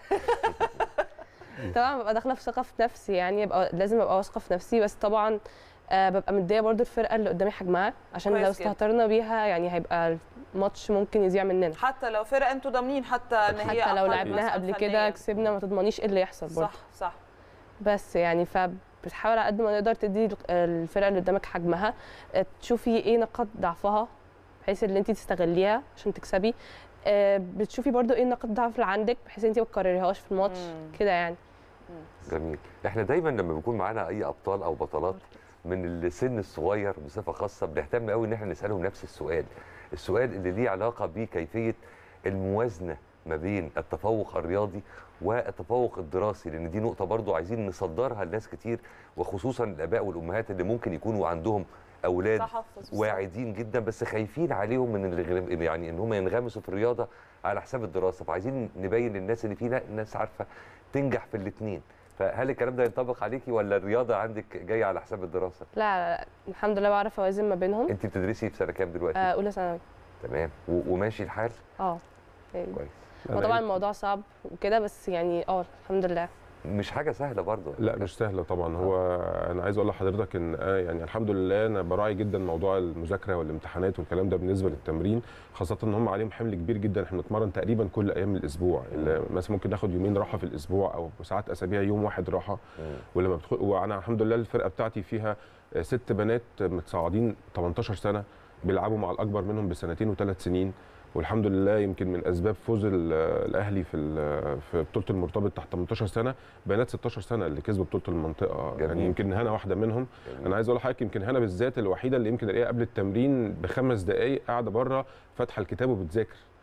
ن- طبعا ببقى داخله في ثقه في نفسي يعني يبقى لازم ابقى واثقه في نفسي بس طبعا آه، ببقى مديه برضو الفرقه اللي قدامي حجمها عشان كويس لو جدا. استهترنا بيها يعني هيبقى الماتش ممكن يضيع مننا حتى لو فرق انتوا ضامنين حتى ان هي حتى لو أقل لعبناها مثلاً قبل كده فنياً. كسبنا ما تضمنيش ايه اللي يحصل برضو صح صح بس يعني فبتحاول على قد ما نقدر تدي الفرقه اللي قدامك حجمها آه، تشوفي ايه نقاط ضعفها بحيث ان انت تستغليها عشان تكسبي آه، بتشوفي برضو ايه نقاط الضعف اللي عندك بحيث انت ما تكرريهاش في الماتش مم. كده يعني جميل احنا دايما لما بيكون معانا اي ابطال او بطلات من السن الصغير بصفه خاصه بنهتم قوي ان احنا نسالهم نفس السؤال السؤال اللي ليه علاقه بكيفيه الموازنه ما بين التفوق الرياضي والتفوق الدراسي لان دي نقطه برضو عايزين نصدرها لناس كتير وخصوصا الاباء والامهات اللي ممكن يكونوا عندهم اولاد تحفظ واعدين جدا بس خايفين عليهم من الغ- يعني ان هم ينغمسوا في الرياضه على حساب الدراسه فعايزين نبين للناس ان في نا- ناس عارفه تنجح في الاثنين فهل الكلام ده ينطبق عليكي ولا الرياضه عندك جايه على حساب الدراسه لا, لا الحمد لله بعرف اوازن ما بينهم انت بتدرسي في سنه كام دلوقتي آه، اولى ثانوي تمام و- وماشي الحال اه يعني كويس هو أنا طبعا الموضوع صعب وكده بس يعني اه الحمد لله مش حاجه سهله برضه لا مش سهله طبعا هو انا عايز اقول لحضرتك ان آه يعني الحمد لله انا براعي جدا موضوع المذاكره والامتحانات والكلام ده بالنسبه للتمرين خاصه ان هم عليهم حمل كبير جدا احنا بنتمرن تقريبا كل ايام الاسبوع اللي مثلا ممكن ناخد يومين راحه في الاسبوع او ساعات اسابيع يوم واحد راحه ولما بدخل وانا الحمد لله الفرقه بتاعتي فيها آه، ست بنات متصاعدين 18 سنه بيلعبوا مع الاكبر منهم بسنتين وثلاث سنين والحمد لله يمكن من اسباب فوز ال- الاهلي في ال- في بطوله المرتبط تحت 18 سنه بنات 16 سنه اللي كسبوا بطوله المنطقه جميل. يعني يمكن هنا واحده منهم جميل. انا عايز اقول لحضرتك يمكن هنا بالذات الوحيده اللي يمكن الاقيها قبل التمرين بخمس دقائق قاعده بره فاتحه الكتاب وبتذاكر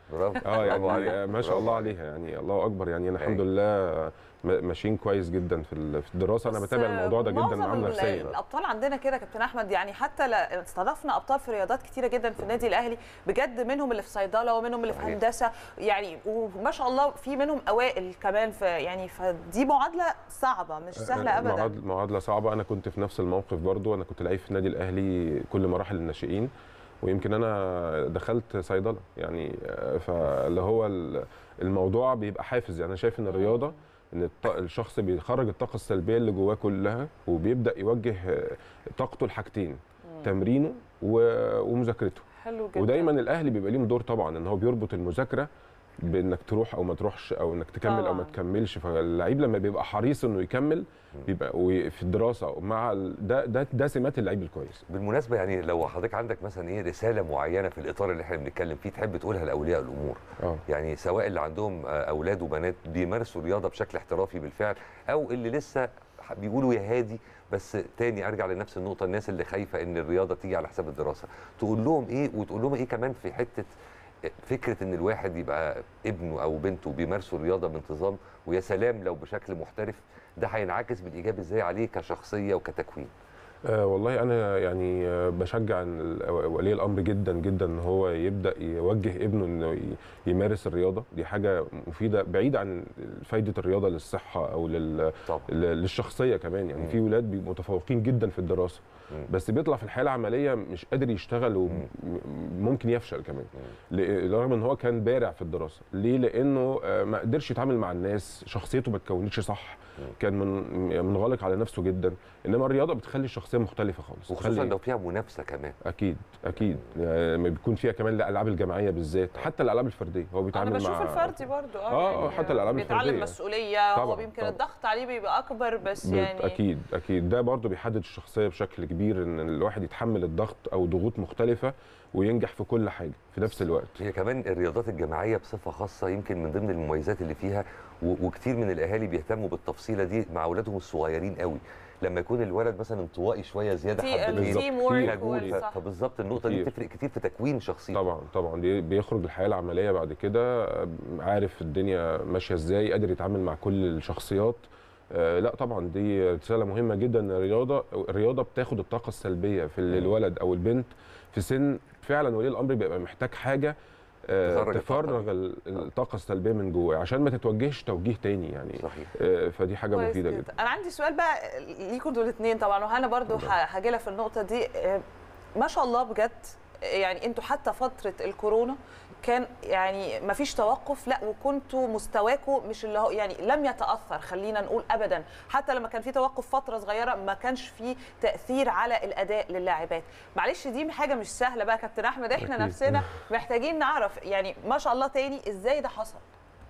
برافو اه برافو يعني عليك. آه، ما شاء برافو الله عليك. عليها يعني الله اكبر يعني انا الحمد أيوة. لله م- ماشيين كويس جدا في ال- في الدراسه انا بس بتابع الموضوع ده جدا معظم معامله ال- نفسيه الابطال عندنا كده يا كابتن احمد يعني حتى لا- استضفنا ابطال في رياضات كتيره جدا في النادي الاهلي بجد منهم اللي في صيدله ومنهم اللي في صحيح. هندسه يعني وما شاء الله في منهم اوائل كمان في يعني فدي معادله صعبه مش سهله ابدا معادله معادله صعبه انا كنت في نفس الموقف برضو انا كنت لعيب في النادي الاهلي كل مراحل الناشئين ويمكن انا دخلت صيدله يعني آه، فاللي هو ال- الموضوع بيبقى حافز يعني انا شايف ان الرياضه ان الط- الشخص بيخرج الطاقه السلبيه اللي جواه كلها وبيبدا يوجه آه، طاقته لحاجتين تمرينه و- ومذاكرته حلو جدا ودايما الاهلي بيبقى ليهم دور طبعا ان هو بيربط المذاكره بانك تروح او ما تروحش او انك تكمل او ما طبعاً. تكملش فاللعيب لما بيبقى حريص انه يكمل بيبقى وي- في الدراسه مع ال- ده ده ده سمات اللعيب الكويس بالمناسبه يعني لو حضرتك عندك مثلا ايه رساله معينه في الاطار اللي احنا بنتكلم فيه تحب تقولها لاولياء الامور اه يعني سواء اللي عندهم آه، اولاد وبنات بيمارسوا الرياضه بشكل احترافي بالفعل او اللي لسه ح- بيقولوا يا هادي بس تاني ارجع لنفس النقطه الناس اللي خايفه ان الرياضه تيجي على حساب الدراسه تقول لهم ايه وتقول لهم ايه كمان في حته فكره ان الواحد يبقى ابنه او بنته بيمارسوا الرياضه بانتظام ويا سلام لو بشكل محترف ده هينعكس بالايجاب ازاي عليه كشخصيه وكتكوين آه والله انا يعني آه بشجع إن ال- ولي الامر جدا جدا ان هو يبدا يوجه ابنه انه ي- يمارس الرياضه دي حاجه مفيده بعيد عن فايده الرياضه للصحه او لل طبعا ل- للشخصيه كمان يعني مم. في ولاد بيبقوا متفوقين جدا في الدراسه مم. بس بيطلع في الحياه العمليه مش قادر يشتغل وممكن يفشل كمان ل- رغم ان هو كان بارع في الدراسه ليه لانه آه، ما قدرش يتعامل مع الناس شخصيته ما اتكونتش صح مم. كان من منغلق على نفسه جدا انما الرياضه بتخلي الشخصيه مختلفه خالص وخصوصا بتخلي- لو فيها منافسه كمان اكيد اكيد يعني لما بيكون فيها كمان الالعاب الجماعيه بالذات حتى الالعاب الفرديه هو انا بيتعامل بشوف مع الفردي برضو آه، آه، حتى الألعاب بيتعلم الفردية. مسؤوليه هو طبعاً، يمكن طبعاً. الضغط عليه بيبقى اكبر بس بت- يعني اكيد اكيد ده برضو بيحدد الشخصيه بشكل كبير ان الواحد يتحمل الضغط او ضغوط مختلفه وينجح في كل حاجه في نفس الوقت هي كمان الرياضات الجماعيه بصفه خاصه يمكن من ضمن المميزات اللي فيها و- وكتير من الاهالي بيهتموا بالتفصيله دي مع اولادهم الصغيرين قوي لما يكون الولد مثلا انطوائي شويه زياده في حبتين التيم بالظبط. فيها وورك جول والصح. ف- فبالظبط النقطه دي كتير. بتفرق كتير في تكوين شخصيته طبعا طبعا بي- بيخرج الحياه العمليه بعد كده آه، عارف الدنيا ماشيه ازاي قادر يتعامل مع كل الشخصيات آه، لا طبعا دي رساله مهمه جدا ان الرياضه الرياضه بتاخد الطاقه السلبيه في ال- الولد او البنت في سن فعلا ولي الامر بيبقى محتاج حاجه آه، تخرج الطاقة تفرغ ال- الطاقه السلبيه من جواه عشان ما تتوجهش توجيه تاني يعني صحيح آه، فدي حاجه كويس مفيده جدا انا عندي سؤال بقى ليكم انتوا الاثنين طبعا وهنا برضو هاجي لها في النقطه دي آه، ما شاء الله بجد يعني انتوا حتى فتره الكورونا كان يعني ما فيش توقف لا وكنتوا مستواكم مش اللي هو يعني لم يتاثر خلينا نقول ابدا حتى لما كان في توقف فتره صغيره ما كانش في تاثير على الاداء للاعبات معلش دي حاجه مش سهله بقى يا كابتن احمد احنا أكيد. نفسنا محتاجين نعرف يعني ما شاء الله تاني ازاي ده حصل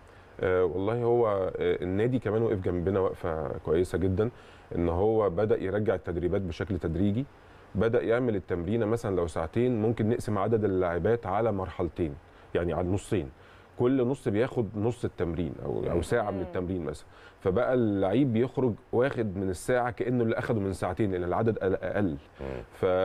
آه، والله هو آه، النادي كمان وقف جنبنا وقفه كويسه جدا ان هو بدا يرجع التدريبات بشكل تدريجي بدا يعمل التمرينه مثلا لو ساعتين ممكن نقسم عدد اللاعبات على مرحلتين يعني على نصين كل نص بياخد نص التمرين او او ساعه من التمرين مثلا فبقى اللعيب بيخرج واخد من الساعه كانه اللي اخده من ساعتين لان العدد أقل- اقل مم.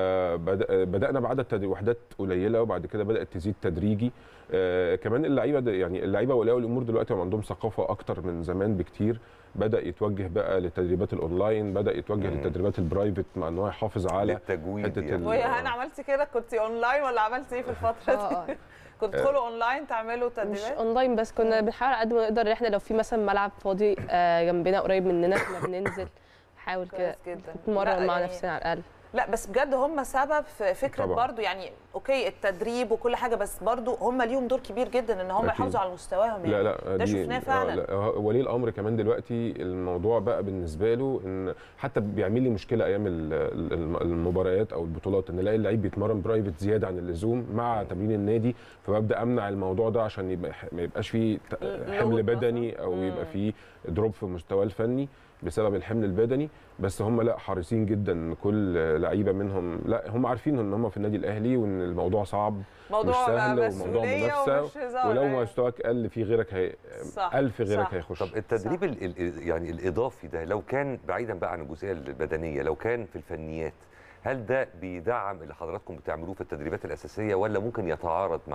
فبدانا بعدد تد- وحدات قليله وبعد كده بدات تزيد تدريجي آه كمان اللعيبه د- يعني اللعيبه واولياء الامور دلوقتي هم عندهم ثقافه اكتر من زمان بكتير بدا يتوجه بقى للتدريبات الاونلاين بدا يتوجه مم. للتدريبات البرايفت مع ان هو يحافظ على للتجويد حتة يعني. ال- وهي هنا عملتي كده كنت اونلاين ولا عملتي ايه في الفتره اه دي اه كنت تدخلوا اونلاين تعملوا مش تدريبات اونلاين بس كنا بنحاول على قد ما نقدر ان احنا لو في مثلا ملعب فاضي آه، جنبنا قريب مننا كنا بننزل نحاول كده كويس جدا نتمرن لا، مع يعني- نفسنا على الاقل لا بس بجد هم سبب في فكره طبعاً. برضو يعني اوكي التدريب وكل حاجه بس برضو هم ليهم دور كبير جدا ان هم أكيد. يحافظوا على مستواهم يعني لا لا ده دي- شفناه آه، فعلا لا هو ولي الامر كمان دلوقتي الموضوع بقى بالنسبه له ان حتى بيعمل لي مشكله ايام ال- ال- المباريات او البطولات ان الاقي اللعيب بيتمرن برايفت زياده عن اللزوم مع تمرين النادي فببدا امنع الموضوع ده عشان يبقى ما يبقاش فيه ت- لود حمل بدني مثلاً. او مم. يبقى فيه دروب في مستواه الفني بسبب الحمل البدني بس هم لا حريصين جدا ان كل لعيبه منهم لا هم عارفين ان هم في النادي الاهلي وان الموضوع صعب موضوع مش سهل بقى وموضوع مسؤولية منافسه ومش هزار ولو يعني. مستواك قل في غيرك هي صح، ألف غيرك صح. هيخش طب التدريب ال ال يعني الاضافي ده لو كان بعيدا بقى عن الجزئيه البدنيه لو كان في الفنيات هل ده بيدعم اللي حضراتكم بتعملوه في التدريبات الاساسيه ولا ممكن يتعارض معاه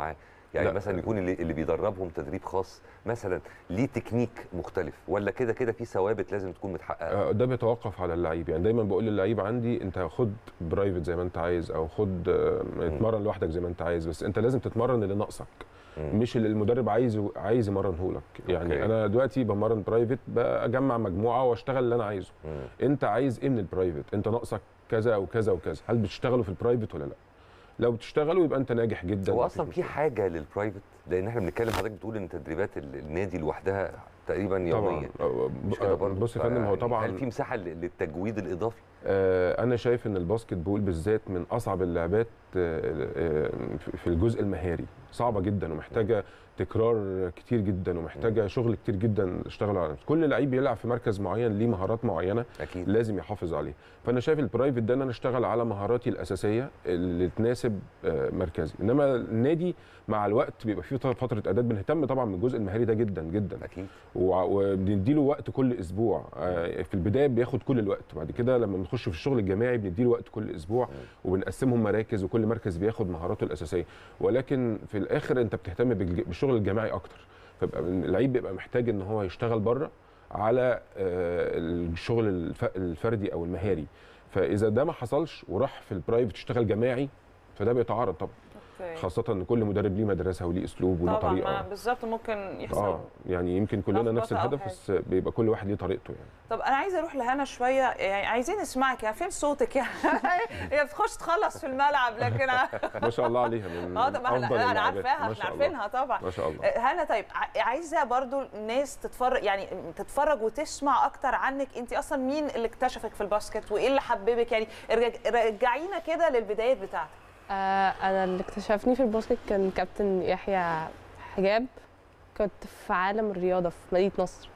يعني لا. مثلا يكون اللي, اللي بيدربهم تدريب خاص مثلا ليه تكنيك مختلف ولا كده كده في ثوابت لازم تكون متحققه آه، ده بيتوقف على اللعيب يعني دايما بقول للعيب عندي انت خد برايفت زي ما انت عايز او خد آه، اتمرن لوحدك زي ما انت عايز بس انت لازم تتمرن اللي ناقصك مم. مش اللي المدرب عايزه عايز يمرنه لك يعني أوكي. انا دلوقتي بمرن برايفت بجمع مجموعه واشتغل اللي انا عايزه مم. انت عايز ايه من البرايفت انت ناقصك كذا او كذا وكذا هل بتشتغلوا في البرايفت ولا لا لو بتشتغلوا يبقى انت ناجح جدا هو مفيش اصلا في مشكلة. حاجه للبرايفت لان احنا بنتكلم حضرتك بتقول ان تدريبات ال- النادي لوحدها تقريبا يوميا طبعا آه، مش كده برضه بص يا فندم هو فيعني طبعا هل في مساحه ل- للتجويد الاضافي آه، انا شايف ان الباسكت بول بالذات من اصعب اللعبات آه، آه، في الجزء المهاري صعبه جدا ومحتاجه تكرار كتير جدا ومحتاجه شغل كتير جدا اشتغلوا على نفسه كل لعيب بيلعب في مركز معين ليه مهارات معينه اكيد لازم يحافظ عليه فانا شايف البرايفت ده ان انا اشتغل على مهاراتي الاساسيه اللي تناسب آه، مركزي انما النادي مع الوقت بيبقى فيه فتره اعداد بنهتم طبعا بالجزء المهاري ده جدا جدا اكيد وع- وبنديله وقت كل اسبوع آه، في البدايه بياخد كل الوقت وبعد كده لما بنخش في الشغل الجماعي بنديله وقت كل اسبوع وبنقسمهم مراكز وكل مركز بياخد مهاراته الاساسيه ولكن في الاخر انت بتهتم بالج- بالشغل الجماعي اكتر فبقى اللعيب بيبقى محتاج ان هو يشتغل بره على آه، الشغل الف- الفردي او المهاري فاذا ده ما حصلش وراح في البرايفت يشتغل جماعي فده بيتعارض طبعا أوكي. خاصه ان كل مدرب ليه مدرسه وليه اسلوب وليه طبعا ما طريقه بالظبط ممكن يحصل اه يعني يمكن كلنا نفس لخبطة أو الهدف حاجة. بس بيبقى كل واحد ليه طريقته يعني طب انا عايزه اروح لهنا شويه يعني عايزين نسمعك يعني فين صوتك يعني هي بتخش تخلص في الملعب لكن ما شاء الله عليها من اه طب افضل انا انا اللاعبات. عارفاها ما احنا شاء الله. عارفينها طبعا ما شاء الله آه، هلا طيب ع- عايزه برضو الناس تتفرج يعني تتفرج وتسمع اكتر عنك انت اصلا مين اللي اكتشفك في الباسكت وايه اللي حببك يعني ارجع- رجعينا كده للبدايات بتاعتك آه، انا اللي اكتشفني في الباسكت كان كابتن يحيى حجاب كنت في عالم الرياضه في مدينه نصر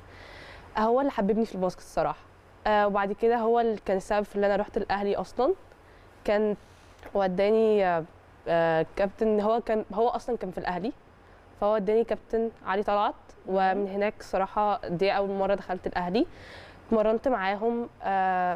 هو اللي حببني في الباسكت الصراحه آه، وبعد كده هو اللي كان السبب في ان انا رحت الاهلي اصلا كان وداني آه، آه، كابتن هو كان هو اصلا كان في الاهلي فهو اداني كابتن علي طلعت ومن هناك صراحه دي اول مره دخلت الاهلي اتمرنت معاهم آه،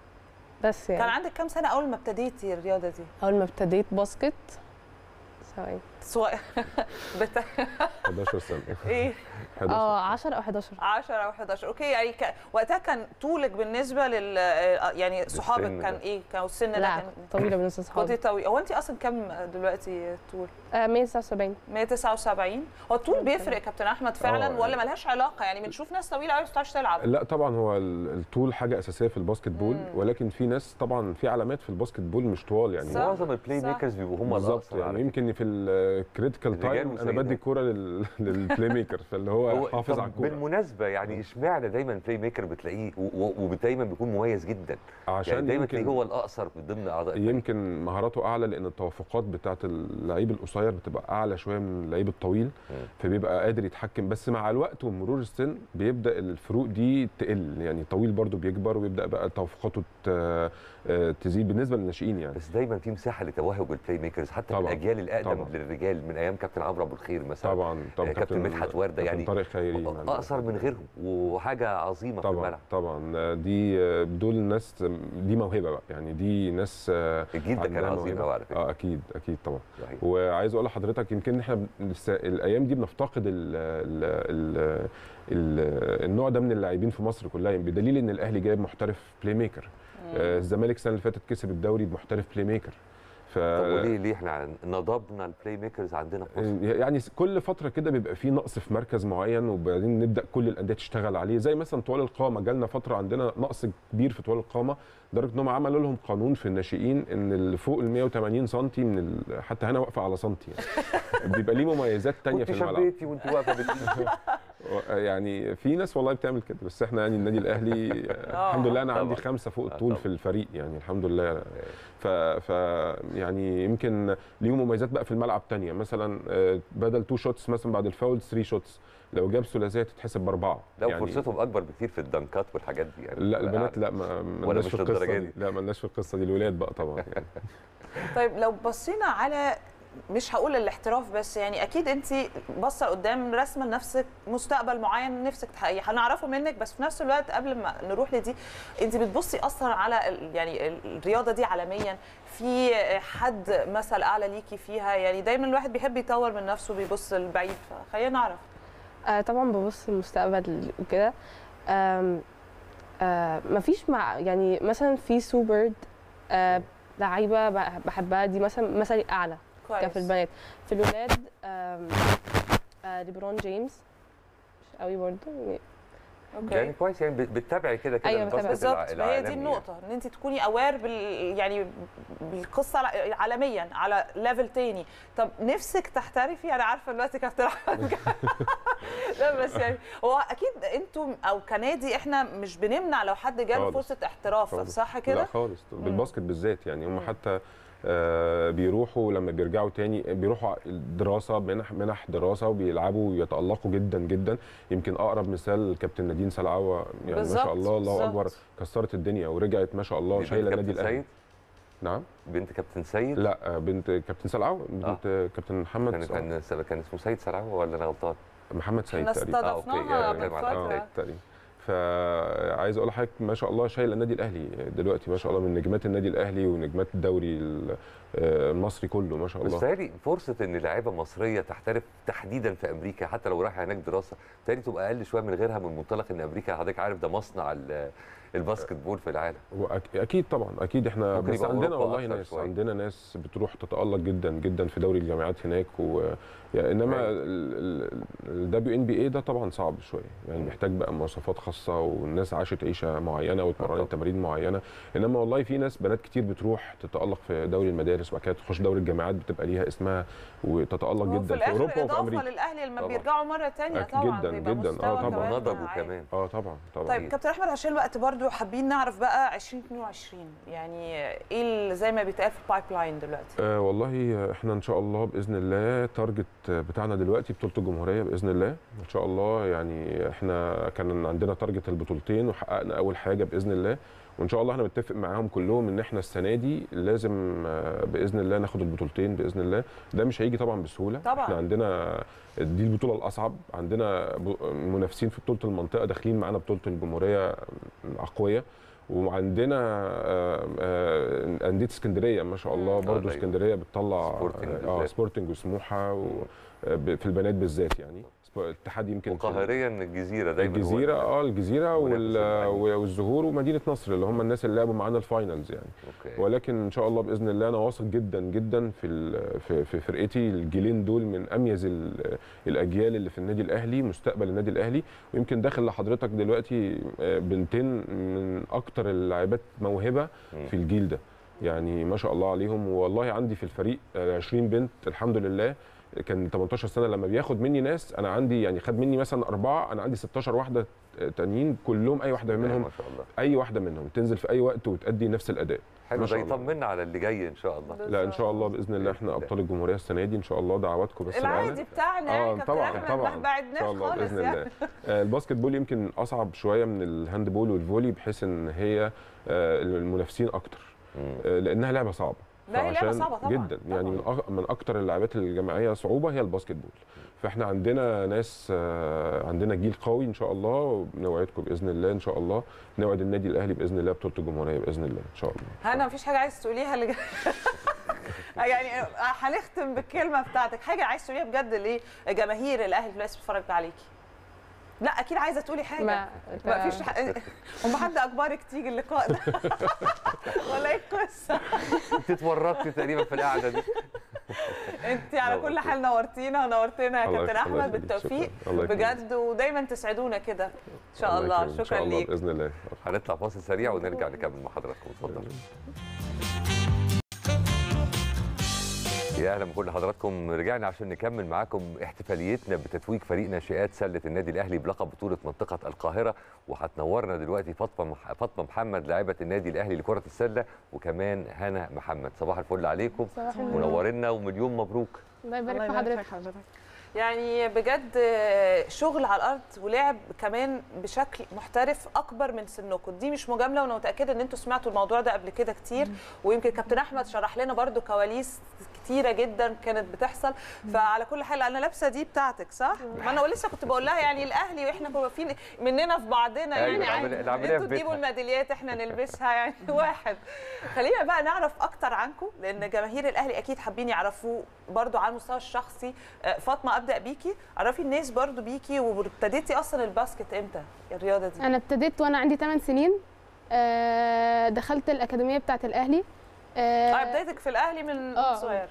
بس يعني كان عندك كام سنه اول ما ابتديتي الرياضه دي اول ما ابتديت باسكت ثواني سواء بت... 11 سنه ايه 11 اه 10 او 11 10 او 11 اوكي يعني ك... وقتها كان طولك بالنسبه لل يعني صحابك للسن كان ده. ايه كان السن ده لا كان طويله بالنسبه كنت لصحابي طويل هو انت اصلا كام دلوقتي طول آه 179 179 هو الطول بيفرق يا كابتن احمد فعلا آه، ولا ملهاش علاقه يعني بنشوف ناس طويله قوي ما بتعرفش تلعب لا طبعا هو ال- الطول حاجه اساسيه في الباسكت بول مم. ولكن في ناس طبعا في علامات في الباسكت بول مش طوال يعني صح. معظم البلاي صح. ميكرز بيبقوا هم بالظبط الاقصر يعني على يمكن في الكريتيكال الرجال تايم انا والسيدات. بدي الكوره لل- للبلاي ميكر فاللي هو هو حافظ طب على الكوره بالمناسبه يعني اشمعنى دايما بلاي ميكر بتلاقيه و- و- ودايما بيكون مميز جدا يعني عشان دايما تلاقيه يمكن هو الاقصر من ضمن اعضاء الفريق. يمكن مهاراته اعلى لان التوافقات بتاعه اللعيب القصير بتبقى اعلى شويه من اللعيب الطويل مم. فبيبقى قادر يتحكم بس مع الوقت ومرور السن بيبدا الفروق دي تقل يعني الطويل برضو بيكبر ويبدا بقى توافقاته ت- آه، تزيد بالنسبه للناشئين يعني بس دايما في مساحه لتوهج البلاي ميكرز حتى في طبعاً. الاجيال الاقدم طبعاً. للرجال من ايام كابتن عمرو ابو الخير مثلا طبعا طبعا آه، كابتن مدحت وردة كابتن يعني طارق خيري اقصر من غيرهم وحاجه عظيمه في طبعا الملعب طبعا دي دول ناس دي موهبه بقى يعني دي ناس آه، الجيل ده كان عندها عظيم موهبة. قوي على فكره اه اكيد اكيد طبعا صحيح. وعايز اقول لحضرتك يمكن احنا لسه الايام دي بنفتقد ال ال ال ال النوع ده من اللاعبين في مصر كلها يعني بدليل ان الاهلي جايب محترف بلاي ميكر آه، الزمالك السنه اللي فاتت كسب الدوري بمحترف بلاي ميكر ف طب وليه ليه احنا نضبنا البلاي ميكرز عندنا في مصر؟ يعني كل فتره كده بيبقى في نقص في مركز معين وبعدين نبدا كل الانديه تشتغل عليه زي مثلا طوال القامه جالنا فتره عندنا نقص كبير في طوال القامه لدرجه انهم عملوا لهم قانون في الناشئين ان اللي فوق ال 180 سم من ال... حتى هنا واقفه على سنتي يعني بيبقى ليه مميزات تانية كنت في الملعب شبيتي وانت واقفه بتقولي يعني في ناس والله بتعمل كده بس احنا يعني النادي الاهلي الحمد لله انا عندي طبعاً. خمسه فوق آه، الطول طبعاً. في الفريق يعني الحمد لله ف, ف يعني يمكن ليهم مميزات بقى في الملعب تانية مثلا آه، بدل تو شوتس مثلا بعد الفاول 3 شوتس لو جاب ثلاثيه تتحسب باربعه لو فرصتهم اكبر بكتير في الدنكات والحاجات دي يعني لا البنات لا ما ما ولا لناش مش في القصه للدرجة دي دي؟ لا ما لناش في القصه دي الولاد بقى طبعا يعني طيب لو بصينا على مش هقول الاحتراف بس يعني اكيد انت باصه قدام رسمه لنفسك مستقبل معين نفسك تحققيه هنعرفه منك بس في نفس الوقت قبل ما نروح لدي انت بتبصي اصلا على ال- يعني الرياضه دي عالميا في حد مثل اعلى ليكي فيها يعني دايما الواحد بيحب يطور من نفسه بيبص لبعيد فخلينا نعرف آه طبعا ببص المستقبل وكده آم، آه مفيش مع يعني مثلا في سو بيرد آه لعيبه بح- بحبها دي مثلا مثلي اعلى كويس كفي البنات في الولاد آم، آه ليبرون جيمس مش قوي برضه يعني يعني اوكي كويس يعني بت- بتتابعي كده كده أيوة، الباسكت بتابع. الع- بالظبط فهي دي العالمي النقطة إن أنت تكوني أوير بال يعني بالقصة ع- عالميا على ليفل تاني، طب نفسك تحترفي أنا عارفة دلوقتي كابتن أحمد لا بس يعني هو أكيد أنتم أو كنادي إحنا مش بنمنع لو حد جاله خالص. فرصة احتراف خالص. صح لا كده؟ خالص بالباسكت بالذات يعني هم مم. حتى آه، بيروحوا لما بيرجعوا تاني بيروحوا دراسه منح منح دراسه وبيلعبوا ويتالقوا جدا جدا يمكن اقرب مثال كابتن نادين سلعوه يعني ما بالظبط، شاء الله الله بالظبط. اكبر كسرت الدنيا ورجعت ما شاء الله دي بنت شايله النادي كابتن الاهلي سيد نعم بنت كابتن سيد لا آه، بنت كابتن سلعوه بنت كابتن محمد كان كان كان اسمه سيد سلعوه ولا انا غلطان؟ محمد سيد احنا تقريبا آه، أوكي. استضفناها يعني من بتكلم على فترة الأهلي. تقريبا فعايز اقول لحضرتك ما شاء الله شايله النادي الاهلي دلوقتي ما شاء الله من نجمات النادي الاهلي ونجمات الدوري ال- آه، المصري كله ما شاء بس الله تهيألي فرصة إن لاعيبة مصرية تحترف تحديدا في أمريكا حتى لو رايحة هناك دراسة تهيألي تبقى أقل شوية من غيرها من منطلق إن أمريكا حضرتك عارف ده مصنع ال- الباسكت بول في العالم وأك- اكيد طبلا اكيد احنا ممكن بس يبقى عندنا أوروبا والله أكتر ناس شوية. عندنا ناس بتروح تتالق جدا جدا في دوري الجامعات هناك و يعني انما أيوة. الدبليو ان بي اي ده طبعا صعب شويه يعني مم. محتاج بقى مواصفات خاصه والناس عاشت عيشه معينه طبعاً. واتمرنت تمارين معينه انما والله في ناس بنات كتير بتروح تتالق في دوري المدارس وبعد كده تخش دوري الجامعات بتبقى ليها اسمها وتتالق وفي جدا في الآخر اوروبا وفي إضافة امريكا للأهلي لما طبعاً. بيرجعوا مرة تانية أكيد طبعا جداً، بيبقى جداً. آه، مستوى طبعاً. كمان ونضجوا عالي. كمان اه طبعا طبعا طيب كابتن احمد عشان الوقت برضو حابين نعرف بقى 2022 يعني ايه اللي زي ما بيتقال في البايب لاين دلوقتي آه والله احنا ان شاء الله باذن الله تارجت بتاعنا دلوقتي بطوله الجمهوريه باذن الله ان شاء الله يعني احنا كان عندنا تارجت البطولتين وحققنا اول حاجه باذن الله وان شاء الله احنا متفق معاهم كلهم ان احنا السنه دي لازم آه، باذن الله ناخد البطولتين باذن الله ده مش هيجي طبعا بسهوله طبعاً. احنا عندنا دي البطوله الاصعب عندنا ب- منافسين في بطوله المنطقه داخلين معانا بطوله الجمهوريه اقوياء وعندنا آه، آه، انديه اسكندريه ما شاء الله مم. برضو أيوة. اسكندريه بتطلع سبورتنج اه بالذات. سبورتنج وسموحه و آه، ب- في البنات بالذات يعني سب- الاتحاد يمكن في وقاهريا الجزيرة دايما هو الجزيره ال- اه الجزيره وال- منافس العالمي. والزهور ومدينه نصر اللي هم الناس اللي لعبوا معانا الفاينلز يعني أوكي. ولكن ان شاء الله باذن الله انا واثق جدا جدا في ال- في في فرقتي الجيلين دول من اميز ال- الاجيال اللي في النادي الاهلي مستقبل النادي الاهلي ويمكن داخل لحضرتك دلوقتي آه، بنتين من اكتر اللاعبات موهبه مم. في الجيل ده يعني ما شاء الله عليهم والله عندي في الفريق آه، 20 بنت الحمد لله كان 18 سنه لما بياخد مني ناس انا عندي يعني خد مني مثلا اربعه انا عندي 16 واحده تانيين كلهم اي واحده منهم ما شاء الله اي واحده منهم تنزل في اي وقت وتأدي نفس الاداء حلو ما ده شاء الله. يطمنا على اللي جاي ان شاء الله لا ان شاء الله باذن الله احنا ابطال الجمهوريه السنه دي ان شاء الله دعواتكم بس العادي معانا. بتاعنا اه يا كابتن طبعا احمد طبعا ما ان بعدناش شاء الله خالص باذن يعني الله آه، الباسكت بول يمكن اصعب شويه من الهاند بول والفولي بحيث ان هي آه، المنافسين اكتر مم. آه، لانها لعبه صعبه لا هي لعبه فعشان- صعبه طبعا جدا يعني من أغ- من اكتر اللعبات الجماعيه صعوبه هي الباسكت بول فاحنا عندنا ناس آه، عندنا جيل قوي ان شاء الله ونوعدكم باذن الله ان شاء الله نوعد النادي الاهلي باذن الله بطوله الجمهوريه باذن الله ان شاء الله هنا مفيش حاجه عايز تقوليها اللي يعني هنختم بالكلمه بتاعتك حاجه عايز تقوليها بجد لجماهير الاهلي اللي بتتفرج عليكي لا اكيد عايزه تقولي حاجه ما ما فيش ح... هم حد اجبرك تيجي اللقاء ده ولا ايه القصه انت اتورطتي تقريبا في القعده دي انت على كل حال نورتينا ونورتنا يا الله كابتن يخليك، الله احمد يخليك، بالتوفيق شكراً. الله يكرمك. بجد ودايما تسعدونا كده ان شاء الله يكرمك. ان شاء شكرا الله ليك باذن الله هنطلع فاصل سريع ونرجع نكمل مع حضراتكم اتفضل يا اهلا بكل حضراتكم رجعنا عشان نكمل معاكم احتفاليتنا بتتويج فريق ناشئات سله النادي الاهلي بلقب بطوله منطقه القاهره وهتنورنا دلوقتي فاطمه مح- فاطمه محمد لاعبه النادي الاهلي لكره السله وكمان هنا محمد صباح الفل عليكم صباح النور. منورنا ومليون مبروك الله يبارك في حضرتك يعني بجد شغل على الارض ولعب كمان بشكل محترف اكبر من سنكم دي مش مجامله وانا متاكده ان انتوا سمعتوا الموضوع ده قبل كده كتير ويمكن كابتن احمد شرح لنا برضو كواليس كتيره جدا كانت بتحصل فعلى كل حال انا لابسه دي بتاعتك صح ما انا لسه كنت بقول لها يعني الاهلي واحنا كنا في مننا في بعضنا أيوة، يعني العملية- عادي العملية انتوا في تجيبوا بيتها. الميداليات احنا نلبسها يعني واحد خلينا بقى نعرف اكتر عنكم لان جماهير الاهلي اكيد حابين يعرفوه برضو على المستوى الشخصي آه، فاطمه ابدا بيكي عرفي الناس برضو بيكي وابتديتي اصلا الباسكت امتى الرياضه دي انا ابتديت وانا عندي 8 سنين آه، دخلت الاكاديميه بتاعه الاهلي اه آه، بدايتك في الاهلي من آه. صغير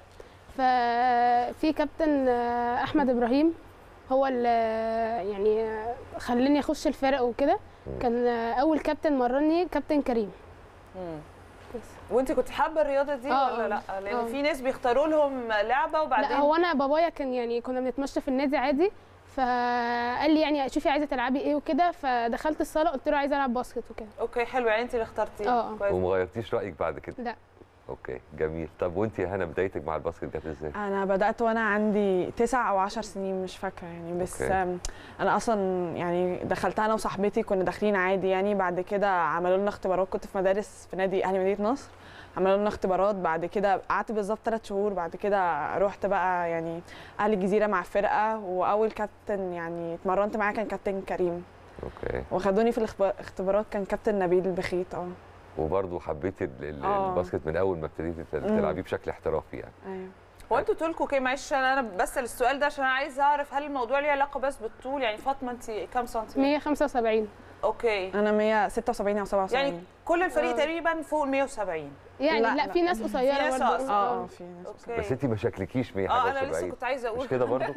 ففي كابتن آه، احمد ابراهيم هو اللي يعني آه، خلاني اخش الفرق وكده كان آه، اول كابتن مرني كابتن كريم بس. وانت كنت حابه الرياضه دي آه، ولا آه. لا لان آه. في ناس بيختاروا لهم لعبه وبعدين لا هو انا بابايا كان يعني كنا بنتمشى في النادي عادي فقال لي يعني شوفي عايزه تلعبي ايه وكده فدخلت الصاله قلت له عايزه العب باسكت وكده اوكي حلو يعني انت اللي اخترتيه آه. كويس وما غيرتيش رايك بعد كده لا اوكي جميل طب وانت يا هنا بدايتك مع الباسكت جت ازاي انا بدات وانا عندي تسع او عشر سنين مش فاكره يعني بس أوكي. آم، انا اصلا يعني دخلتها انا وصاحبتي كنا داخلين عادي يعني بعد كده عملوا لنا اختبارات كنت في مدارس في نادي اهلي مدينه نصر عملوا لنا اختبارات بعد كده قعدت بالظبط ثلاث شهور بعد كده رحت بقى يعني اهلي الجزيره مع الفرقه واول كابتن يعني اتمرنت معاه كان كابتن كريم اوكي وخدوني في الاختبا- الاختبارات كان كابتن نبيل البخيت اه وبرضه حبيتي ال- ال- آه. الباسكت من اول ما ابتديتي تل- مم. تلعبيه بشكل احترافي يعني ايوه هو انتوا طولكم كام معلش انا أنا بسال السؤال ده عشان انا عايزه اعرف هل الموضوع ليه علاقه بس بالطول يعني فاطمه انت كام سنتي 175 اوكي انا 176 او 77 يعني كل الفريق آه. تقريبا فوق ال 170 يعني لا، لا, لا. في ناس في قصيره ناس برضه أقصر. اه اه في ناس اوكي بس انت ما شكلكيش 100 اه حاجه انا لسه وسبعين. كنت عايزه اقول مش كده برضه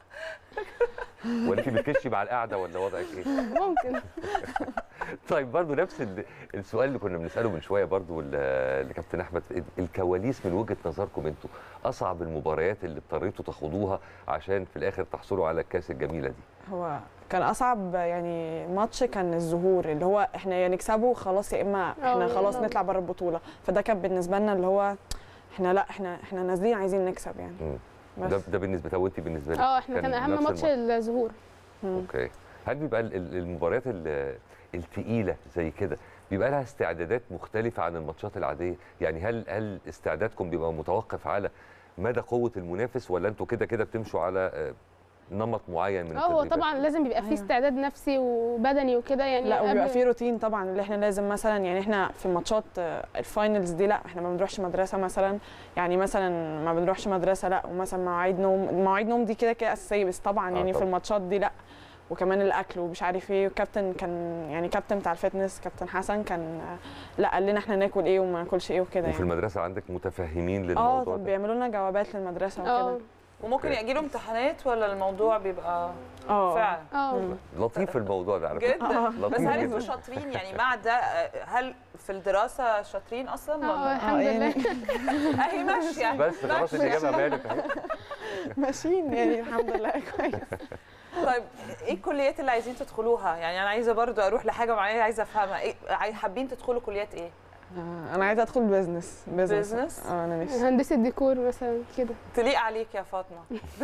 ولا انت بتكشي مع القعده ولا وضعك ايه ممكن طيب برضه نفس ال- السؤال اللي كنا بنساله من شويه برضه ل- لكابتن احمد الكواليس من وجهه نظركم انتوا اصعب المباريات اللي اضطريتوا تاخدوها عشان في الاخر تحصلوا على الكاس الجميله دي هو كان اصعب يعني ماتش كان الظهور اللي هو احنا يا نكسبه خلاص يا اما احنا آه، خلاص آه. نطلع بره البطوله فده كان بالنسبه لنا اللي هو احنا لا احنا احنا نازلين عايزين نكسب يعني ده بس ده بالنسبه طب وانت بالنسبه لك اه احنا كان نفس اهم ماتش الماتش؟ الظهور مم. اوكي هل بيبقى ال- ال- المباريات ال- التقيله زي كده بيبقى لها استعدادات مختلفه عن الماتشات العاديه يعني هل هل استعدادكم بيبقى متوقف على مدى قوه المنافس ولا انتوا كده كده بتمشوا على آه، نمط معين من اه هو التدريبات؟ طبعا لازم بيبقى فيه أيوة. استعداد نفسي وبدني وكده يعني لا وبيبقى قبل- في روتين طبعا اللي احنا لازم مثلا يعني احنا في ماتشات آه، الفاينلز دي لا احنا ما بنروحش مدرسه مثلا يعني مثلا ما بنروحش مدرسه لا ومثلا مواعيد نوم مواعيد نوم دي كده كده اساسيه بس طبعا آه يعني في طبعاً. الماتشات دي لا وكمان الاكل ومش عارف ايه وكابتن كان يعني كابتن بتاع الفتنس كابتن حسن كان آه، لا قال لنا احنا ناكل ايه وما ناكلش ايه وكده وفي يعني المدرسه عندك متفهمين اه للموضوع طب ده بيعملوا لنا جوابات للمدرسه اه وكده وممكن أوكي. يجي له امتحانات ولا الموضوع بيبقى اه فعلا اه لطيف الموضوع ده على فكره جدا آه. بس لطيف هل انتوا جدا. شاطرين يعني مع ده آه، هل في الدراسه شاطرين اصلا اه ولا الحمد يعني لله اهي ماشيه بس خلاص الاجابه بانت اهي ماشيين يعني الحمد لله كويس طيب ايه الكليات اللي عايزين تدخلوها يعني انا عايزه برضو اروح لحاجه معينه عايزه افهمها ايه عاي- حابين تدخلوا كليات ايه آه، انا عايزه ادخل بزنس بزنس بزنس؟ اه انا نفسي هندسه ديكور مثلا كده تليق عليك يا فاطمه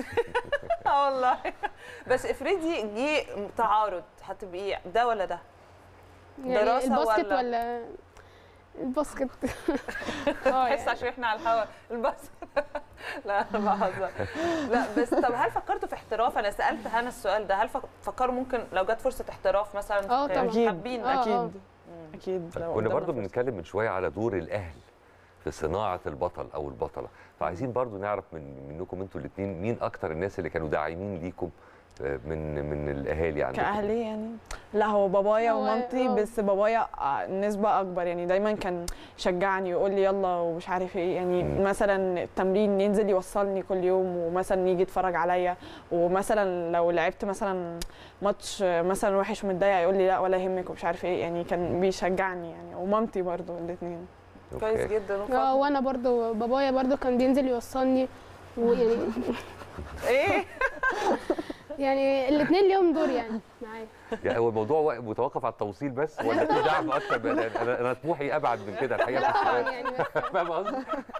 اه والله بس افرضي جه تعارض هتبقي ده ولا ده يعني دراسة الباسكت ولا- ولا الباسكت اه بحس يعني. عشان احنا على الهوا البس لا انا بهزر لا بس طب هل فكرتوا في احتراف انا سالت هنا السؤال ده هل فك- فكروا ممكن لو جت فرصه احتراف مثلا اه طبعاً. اكيد حابين آه، آه. اكيد اكيد لو كنا قدامنا برضو فرصة. بنتكلم من شويه على دور الاهل في صناعه البطل او البطله فعايزين برضو نعرف من منكم انتوا الاثنين مين اكتر الناس اللي كانوا داعمين ليكم آه، من من الاهالي عندكم كأهلي يعني لا هو بابايا هو- ومامتي آه. بس بابايا آه، نسبة أكبر يعني دايما كان يشجعني يقول لي يلا ومش عارف ايه يعني مم. مثلا التمرين ينزل يوصلني كل يوم ومثلا يجي يتفرج عليا ومثلا لو لعبت مثلا ماتش آه، مثلا وحش ومتضايق يقول لي لا ولا يهمك ومش عارف ايه يعني كان بيشجعني يعني ومامتي برضو الاثنين كويس أوكي. جدا اه وفاطمة. وانا برضو بابايا برضو كان بينزل يوصلني ويعني ايه يعني الاثنين ليهم دور يعني معايا يعني هو الموضوع وا- متوقف على التوصيل بس ولا في دعم اكتر من- انا انا طموحي ابعد من كده الحقيقه لا في طبعا السؤال يعني بس فاهم قصدي؟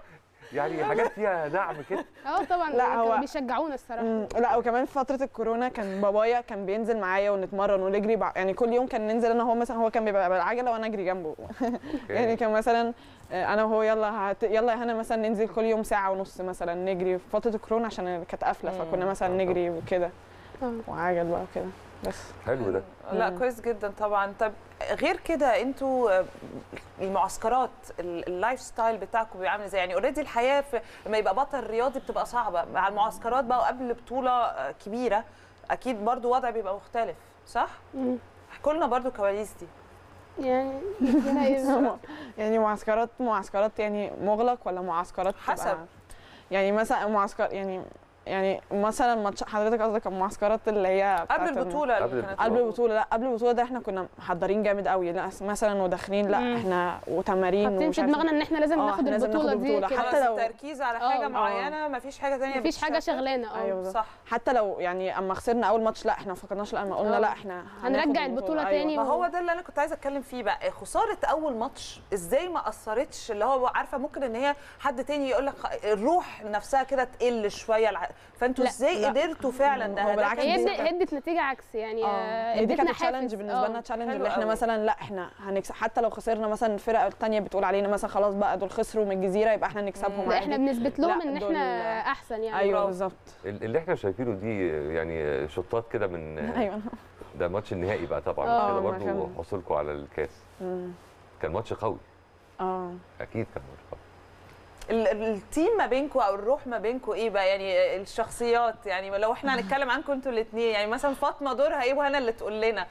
يعني حاجات فيها دعم كده اه طبعا لا، لا هو- هو بيشجعونا الصراحه مم، لا وكمان في فتره الكورونا كان بابايا كان بينزل معايا ونتمرن ونجري بع- يعني كل يوم كان ننزل انا وهو مثلا هو كان بيبقى بالعجله وانا اجري جنبه يعني كان مثلا آه، انا وهو يلا هت... يلا يا هنا مثلا ننزل كل يوم ساعه ونص مثلا نجري في فتره الكورونا عشان كانت قافله فكنا مثلا آه، نجري وكده آه. وعجل بقى وكده بس حلو ده لا مم. كويس جدا طبعا طب غير كده انتوا آه، المعسكرات ال- اللايف ستايل بتاعكم بيبقى عامل ازاي يعني اوريدي الحياه في لما يبقى بطل رياضي بتبقى صعبه مع المعسكرات بقى وقبل بطوله آه، كبيره اكيد برضو وضع بيبقى مختلف صح مم. احكوا لنا برضو كواليس دي يعني ربنا يستر. يعني معسكرات معسكرات يعني مغلق ولا معسكرات تبقى- حسب. يعني مثلا معسكر يعني يعني مثلا ماتش حضرتك قصدك المعسكرات اللي هي قبل بتاعت الم- البطوله قبل اللي كانت قبل موجودة. البطوله لا قبل البطوله ده احنا كنا محضرين جامد قوي لا مثلا وداخلين لا مم. احنا وتمارين حاطين ومش في عارفة دماغنا ان احنا لازم آه، ناخد إحنا لازم البطوله ناخد دي البطولة. كده. حتى خلاص لو- التركيز على آه. حاجه آه. معينه مفيش حاجه ثانيه مفيش حاجه شغلانه اه ايوه بالظبط. صح حتى لو يعني اما خسرنا اول ماتش لا احنا ما فكرناش لا اما قلنا آه. لا احنا هنرجع هناخد البطولة أيوة. تاني. ما هو ده اللي انا كنت عايزه اتكلم فيه بقى خساره اول ماتش ازاي ما اثرتش اللي هو عارفه ممكن ان هي حد تاني يقول لك الروح نفسها كده تقل شويه الع- فانتوا لا، ازاي لا. قدرتوا فعلا ده هو ده بالعكس كان هي دي- بيبقى- ادت ادت نتيجه عكس يعني اه آه، هي دي ادتنا كانت تشالنج حافز. بالنسبه آه. لنا تشالنج حلو اللي احنا قوي. مثلا لا احنا هنكسب حتى لو خسرنا مثلا الفرق الثانيه بتقول علينا مثلا خلاص بقى دول خسروا من الجزيره يبقى احنا نكسبهم لا عادي احنا بنثبت لهم لا، ان دول- احنا احسن يعني ايوه برافو. بالظبط ال- اللي احنا شايفينه دي يعني شطات كده من ايوه ده ماتش النهائي بقى طبعا آه، كده ما برضه كان- حصولكم على الكاس مم. كان ماتش قوي اه اكيد كان ماتش قوي ال- ال- التيم ما بينكم او الروح ما بينكم ايه بقى يعني الشخصيات يعني لو احنا هنتكلم عنكم انتوا الاثنين يعني مثلا فاطمه دورها ايه وهنا اللي تقول لنا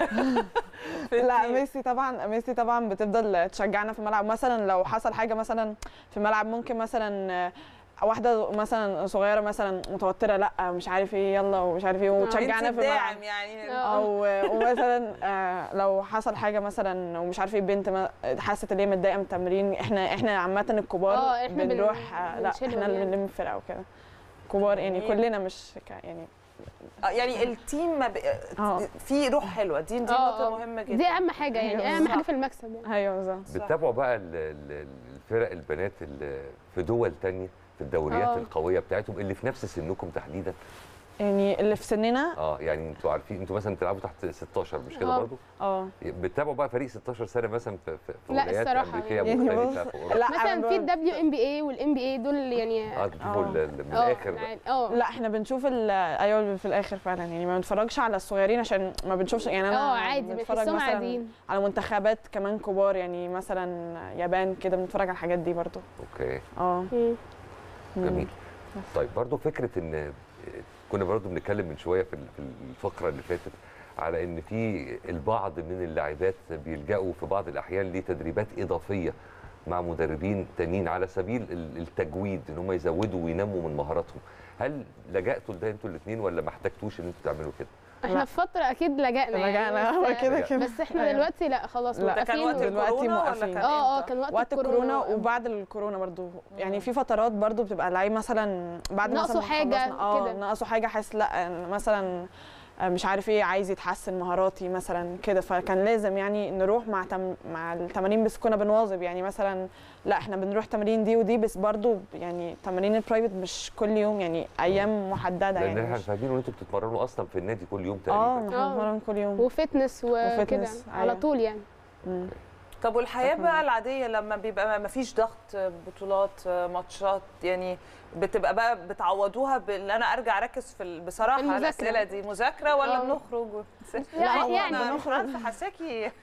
في لا التيم. ميسي طبعا ميسي طبعا بتفضل تشجعنا في الملعب مثلا لو حصل حاجه مثلا في الملعب ممكن مثلا آه، واحده مثلا صغيره مثلا متوتره لا مش عارف ايه يلا ومش عارف ايه وتشجعنا انت في الملعب الداعم يعني آه. او ومثلا آه، لو حصل حاجه مثلا ومش عارفه ايه بنت ما- حست ان هي متضايقه من التمرين احنا احنا عامه الكبار آه، إحنا بن- بنروح آه، لا بنشيلهم احنا اللي يعني. بنلم الفرقه وكده كبار يعني جميل. كلنا مش ك- يعني آه، يعني التيم ما ب... آه. في روح حلوه دي دي آه، نقطه آه. مهمه جدا دي اهم حاجه يعني أيوة، اهم صح. حاجه في المكسب يعني ايوه بالظبط صح. بتتابعوا بقى ال- ال- الفرق البنات اللي في دول تانية في الدوريات آه. القويه بتاعتهم اللي في نفس سنكم تحديدا يعني اللي في سننا اه يعني انتوا عارفين انتوا مثلا بتلعبوا تحت 16 مش كده آه. برضه اه بتتابعوا بقى فريق 16 سنه مثلا في في في لا، ولايات الصراحة امريكيه يعني. يعني مختلفه بص- في اوروبا لا مثلا في أنا- الدبليو ام بي اي والام بي اي دول يعني اه تجيبوا آه. ال- ال- من اه الاخر بقى عادي. اه لا احنا بنشوف ال- ايوه في الاخر فعلا يعني ما بنتفرجش على الصغيرين عشان ما بنشوفش يعني انا اه عادي بتفرج بنحسهم مثلا عاديين على منتخبات كمان كبار يعني مثلا يابان كده بنتفرج على الحاجات دي برضو اوكي اه مم. جميل طيب برضو فكره ان كنا برضو بنتكلم من شويه في في الفقره اللي فاتت على ان في البعض من اللاعبات بيلجأوا في بعض الاحيان لتدريبات اضافيه مع مدربين تانيين على سبيل ال- التجويد ان هم يزودوا وينموا من مهاراتهم هل لجأتوا لده انتوا الاثنين ولا ما احتجتوش ان انتوا تعملوا كده احنا لا. في فتره اكيد لجأنا يعني رجعنا بس- هو كده كده بس احنا أيوة. دلوقتي لا خلاص لا. ده كان وقت موقفين و- دلوقتي الكورونا ولا موقفين. كان اه اه إمتى؟ كان وقت, وقت الكورونا و- وبعد الكورونا برضو يعني في فترات برضو بتبقى اللعيب مثلا بعد ناقصه مثلا ما حاجة خلصنا- اه كده. ناقصه حاجه حاسس لا مثلا آه، مش عارف ايه عايز يتحسن مهاراتي مثلا كده فكان لازم يعني نروح مع تم مع التمارين بس كنا بنواظب يعني مثلا لا احنا بنروح تمارين دي ودي بس برضو يعني تمارين البرايفت مش كل يوم يعني ايام محدده لان يعني احنا مش فاهمين ان انتوا بتتمرنوا اصلا في النادي كل يوم اه تقريبا احنا آه. بنتمرن كل يوم وفتنس وكده وفتنس، على أيوة. طول يعني مم. طب والحياه فاكرة. بقى العاديه لما بيبقى ما فيش ضغط بطولات ماتشات يعني بتبقى بقى بتعوضوها بان انا ارجع اركز في ال- بصراحه المذاكرة. الاسئله دي مذاكره ولا آه. بنخرج و... لا، هو يعني أنا مش بنخرج. عارفه حاساكي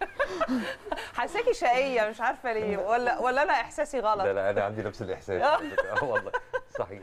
حاساكي شقيه مش عارفه ليه ولا ولا انا احساسي غلط لا لا انا عندي نفس الاحساس على فكرة. اه والله صحيح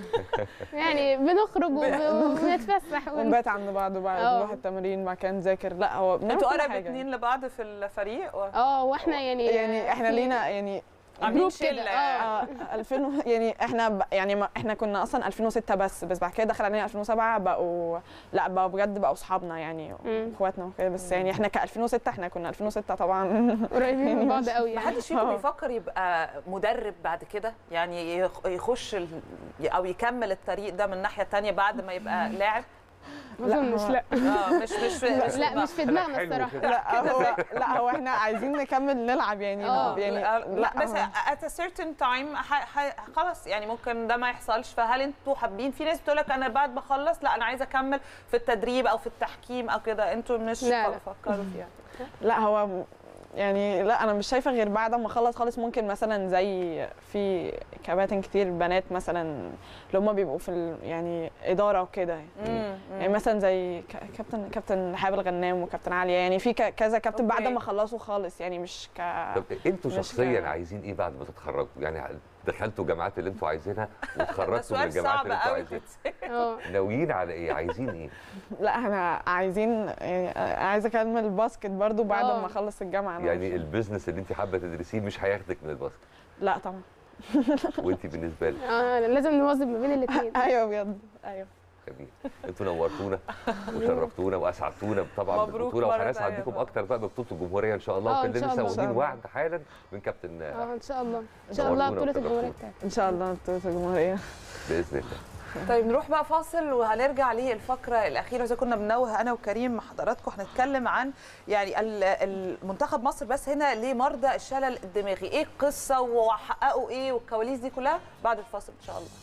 يعني بنخرج وب- وبنتفسح ون- ونبات عند بعض وبعد اه. نروح التمرين بعد كده نذاكر لا هو بنعمل انتوا كل قرب حاجة. اتنين لبعض في الفريق و... اه واحنا يعني يعني احنا في لينا يعني عاملين جروب كده شله اه اه 2000 و- يعني احنا ب... يعني ما احنا كنا اصلا 2006 بس بس بعد كده دخل علينا 2007 بقوا لا بقوا بجد بقوا اصحابنا يعني مم. اخواتنا وكده بس يعني احنا ك 2006 احنا كنا 2006 طبعا قريبين من بعض قوي ما يعني حدش فيكم اه. بيفكر يبقى مدرب بعد كده يعني يخ- يخش ال... او يكمل الطريق ده من ناحيه تانية بعد ما يبقى لاعب ما اظنش لا اه مش مش مش لا مش في دماغنا حلو الصراحه كده. لا هو لا هو احنا عايزين نكمل نلعب يعني آه. يعني لا بس هو- at a certain time ح- ح- خلاص يعني ممكن ده ما يحصلش فهل انتوا حابين في ناس بتقول لك انا بعد ما اخلص لا انا عايزه اكمل في التدريب او في التحكيم او كده انتوا مش لا، لا. فكروا فيها لا هو م- يعني لا انا مش شايفه غير بعد ما اخلص خالص ممكن مثلا زي في كباتن كتير بنات مثلا اللي هم بيبقوا في ال- يعني اداره وكده يعني. يعني مثلا زي ك- كابتن كابتن حابل غنام وكابتن عليا يعني في ك- كذا كابتن بعد أوكي. ما خلصوا خالص يعني مش ك طب انتوا مش شخصيا ك- عايزين ايه بعد ما تتخرجوا يعني دخلتوا جامعات اللي انتوا عايزينها ده وتخرجتوا من سؤال الجامعات صعب اللي انتوا قوي عايزينها اه ناويين على ايه عايزين ايه لا احنا عايزين يعني عايزه اكمل باسكت برضو بعد آه. ما اخلص الجامعه أنا يعني مش- البيزنس اللي انت حابه تدرسيه مش هياخدك من الباسكت لا طبعا وانت بالنسبه لك آه، لازم نوظف ما بين الاثنين ايوه بجد ايوه جميل انتوا نورتونا وشرفتونا واسعدتونا طبعا مبروك بالبطوله مرة وهنسعد تانية بيكم بقى. اكتر بقى ببطوله الجمهوريه ان شاء الله آه، وكان إن شاء لسه الله. واخدين إن شاء وعد حالا من كابتن اه ان شاء الله ان شاء الله نورتونا بطوله الجمهوريه وشرفتونا. بتاعتنا ان شاء الله بطوله الجمهوريه باذن الله طيب نروح بقى فاصل وهنرجع للفقره الاخيره زي كنا بنوه انا وكريم مع حضراتكم هنتكلم عن يعني ال- المنتخب مصر بس هنا لمرضى الشلل الدماغي ايه القصه وحققوا ايه والكواليس دي كلها بعد الفاصل ان شاء الله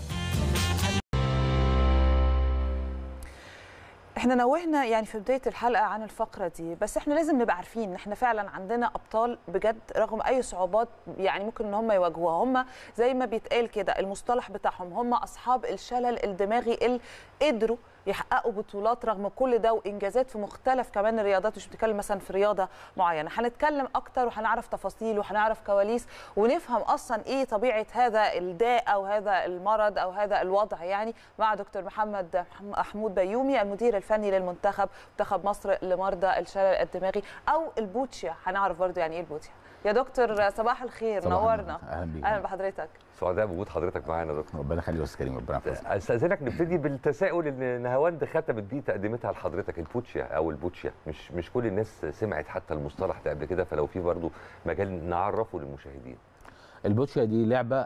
احنا نوهنا يعني في بدايه الحلقه عن الفقره دي بس احنا لازم نبقى عارفين ان احنا فعلا عندنا ابطال بجد رغم اي صعوبات يعني ممكن ان هم يواجهوها هم زي ما بيتقال كده المصطلح بتاعهم هم اصحاب الشلل الدماغي اللي قدروا يحققوا بطولات رغم كل ده وانجازات في مختلف كمان الرياضات مش بنتكلم مثلا في رياضه معينه هنتكلم اكتر وهنعرف تفاصيل وهنعرف كواليس ونفهم اصلا ايه طبيعه هذا الداء او هذا المرض او هذا الوضع يعني مع دكتور محمد محمود بيومي المدير الفني للمنتخب منتخب مصر لمرضى الشلل الدماغي او البوتشيا هنعرف برضو يعني ايه البوتشيا يا دكتور صباح الخير صباح نورنا النور. اهلا بيك اهلا بحضرتك سعداء بوجود حضرتك معانا يا دكتور ربنا يخليك يا استاذ كريم ربنا يحفظك استاذنك نبتدي بالتساؤل اللي نهاوند ختمت بيه تقدمتها لحضرتك البوتشيا او البوتشيا مش مش كل الناس سمعت حتى المصطلح ده قبل كده فلو في برضه مجال نعرفه للمشاهدين البوتشيا دي لعبه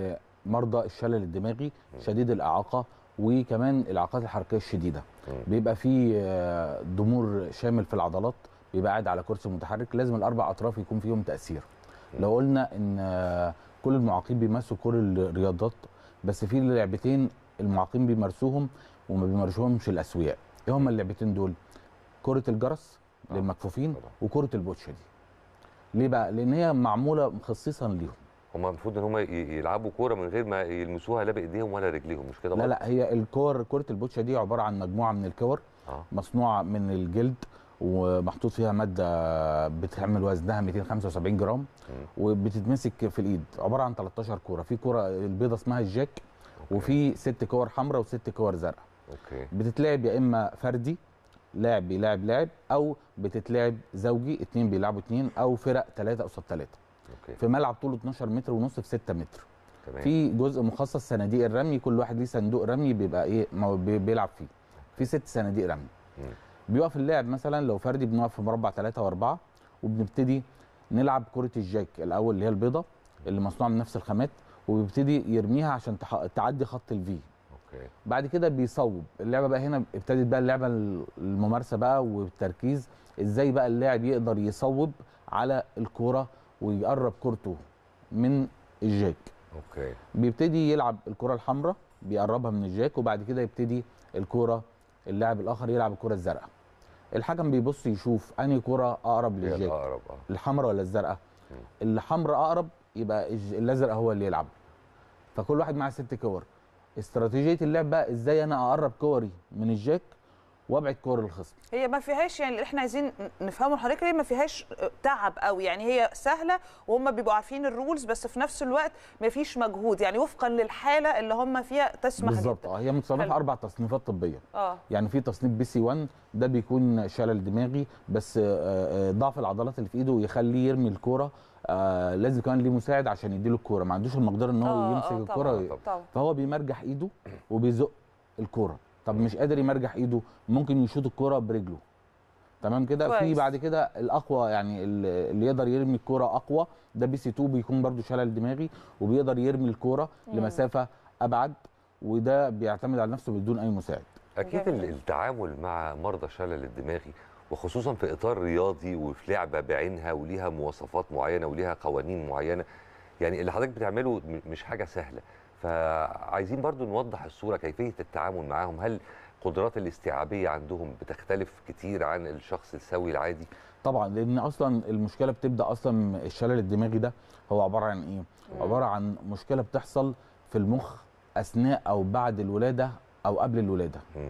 لمرضى الشلل الدماغي شديد الاعاقه وكمان الاعاقات الحركيه الشديده مم. بيبقى فيه آه، ضمور شامل في العضلات بيبقى قاعد على كرسي متحرك لازم الاربع اطراف يكون فيهم تاثير لو قلنا ان آه، كل المعاقين بيمارسوا كل الرياضات بس في لعبتين المعاقين بيمارسوهم وما بيمارسوهمش الاسوياء ايه هما اللعبتين دول كره الجرس آه، للمكفوفين طبعا. وكره البوتشا دي ليه بقى لان هي معموله خصيصا ليهم هم المفروض ان هم يلعبوا كوره من غير ما يلمسوها لا بايديهم ولا رجليهم مش كده لا برضه؟ لا هي الكور كره البوتشا دي عباره عن مجموعه من الكور اه مصنوعه من الجلد ومحطوط فيها ماده بتعمل وزنها 275 جرام مم. وبتتمسك في الايد عباره عن 13 كوره في كوره البيضه اسمها الجاك أوكي. وفي ست كور حمراء وست كور زرقاء اوكي بتتلعب يا اما فردي لاعب بيلاعب لاعب او بتتلعب زوجي اتنين بيلعبوا اتنين او فرق ثلاثه قصاد ثلاثه اوكي في ملعب طوله 12 متر ونص في 6 متر تمام في جزء مخصص صناديق الرمي كل واحد ليه صندوق رمي بيبقى ايه ما هو بي- بيلعب فيه في ست صناديق رمي مم. بيقف اللاعب مثلا لو فردي بنقف في مربع ثلاثة وأربعة وبنبتدي نلعب كرة الجاك الأول اللي هي البيضة اللي مصنوعة من نفس الخامات وبيبتدي يرميها عشان تح- تعدي خط الفي اوكي بعد كده بيصوب اللعبة بقى هنا ابتدت بقى اللعبة الممارسة بقى والتركيز ازاي بقى اللاعب يقدر يصوب على الكرة ويقرب كورته من الجاك اوكي بيبتدي يلعب الكره الحمراء بيقربها من الجاك وبعد كده يبتدي الكره اللاعب الاخر يلعب الكره الزرقاء الحكم بيبص يشوف انهي كره اقرب هي للجاك الاقرب اه الحمراء ولا الزرقاء مم. الحمراء اقرب يبقى الج- الازرق هو اللي يلعب فكل واحد معاه ست كور استراتيجيه اللعب بقى ازاي انا اقرب كوري من الجاك وابعد كور الخصم هي ما فيهاش يعني اللي احنا عايزين نفهمه لحضرتك ليه ما فيهاش تعب قوي يعني هي سهله وهم بيبقوا عارفين الرولز بس في نفس الوقت ما فيش مجهود يعني وفقا للحاله اللي هم فيها تسمح بالظبط جدا اه هي متصنفه حلو. اربع تصنيفات طبيه اه يعني في تصنيف بي سي 1 ده بيكون شلل دماغي بس آه، آه، ضعف العضلات اللي في ايده يخليه يرمي الكوره آه لازم كمان ليه مساعد عشان يديله الكوره ما عندوش المقدره ان هو آه، يمسك آه، الكوره طبعاً، وي- طبعا فهو بيمرجح ايده وبيزق الكوره طب مش قادر يمرجح ايده ممكن يشوط الكوره برجله تمام كده في كويس. بعد كده الاقوى يعني ال- اللي يقدر يرمي الكوره اقوى ده بي سي 2 بيكون برده شلل دماغي وبيقدر يرمي الكوره لمسافه ابعد وده بيعتمد على نفسه بدون اي مساعد اكيد جميل. ال- التعامل مع مرضى الشلل الدماغي وخصوصا في اطار رياضي وفي لعبه بعينها وليها مواصفات معينه وليها قوانين معينه يعني اللي حضرتك بتعمله م- مش حاجه سهله فعايزين برضو نوضح الصوره كيفيه التعامل معاهم هل قدرات الاستيعابيه عندهم بتختلف كتير عن الشخص السوي العادي طبعا لان اصلا المشكله بتبدا اصلا الشلل الدماغي ده هو عباره عن ايه عباره عن مشكله بتحصل في المخ اثناء او بعد الولاده او قبل الولاده مم.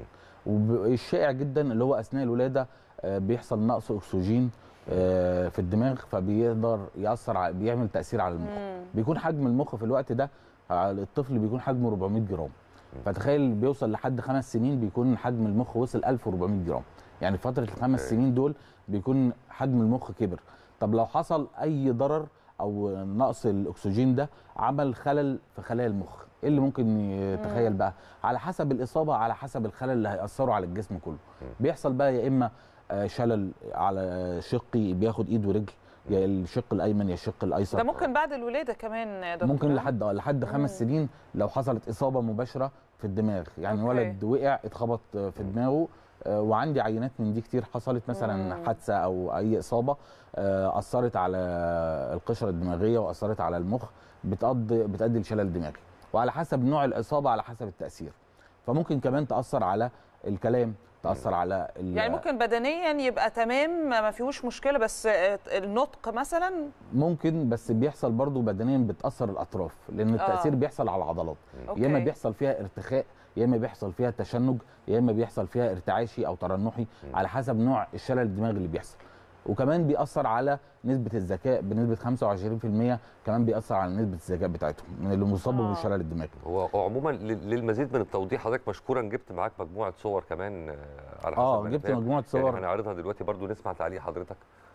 والشائع جدا اللي هو اثناء الولاده آه، بيحصل نقص اكسجين آه، في الدماغ فبيقدر ياثر على بيعمل تاثير على المخ مم. بيكون حجم المخ في الوقت ده على الطفل بيكون حجمه 400 جرام فتخيل بيوصل لحد خمس سنين بيكون حجم المخ وصل 1400 جرام يعني في فتره الخمس أوكي. سنين دول بيكون حجم المخ كبر طب لو حصل اي ضرر او نقص الاكسجين ده عمل خلل في خلايا المخ ايه اللي ممكن يتخيل بقى على حسب الاصابه على حسب الخلل اللي هياثروا على الجسم كله بيحصل بقى يا اما آه، شلل على شقي بياخد ايد ورجل يا الشق الايمن يا الشق الايسر ده ممكن بعد الولاده كمان يا دكتور ممكن لحد اه لحد خمس سنين لو حصلت اصابه مباشره في الدماغ يعني أوكي. ولد وقع اتخبط في دماغه آه، وعندي عينات من دي كتير حصلت مثلا مم. حادثه او اي اصابه آه، اثرت على القشره الدماغيه واثرت على المخ بتؤدي بتؤدي لشلل دماغي وعلى حسب نوع الاصابه على حسب التاثير فممكن كمان تاثر على الكلام تاثر على ال- يعني ممكن بدنيا يبقى تمام ما فيهوش مشكله بس آه، النطق مثلا ممكن بس بيحصل برضو بدنيا بتاثر الاطراف لان التاثير آه. بيحصل على العضلات أوكي. يا اما بيحصل فيها ارتخاء يا اما بيحصل فيها تشنج يا اما بيحصل فيها ارتعاشي او ترنحي على حسب نوع الشلل الدماغي اللي بيحصل وكمان بيأثر على نسبة الذكاء بنسبة 25% كمان بيأثر على نسبة الذكاء بتاعتهم من اللي مصاب آه. بالشلل الدماغي هو هو عموما لل- للمزيد من التوضيح حضرتك مشكورا جبت معاك مجموعه صور كمان آه، على حسب اه ما أنا جبت فاهم. مجموعة يعني صور هنعرضها دلوقتي برضو نسمع تعليق حضرتك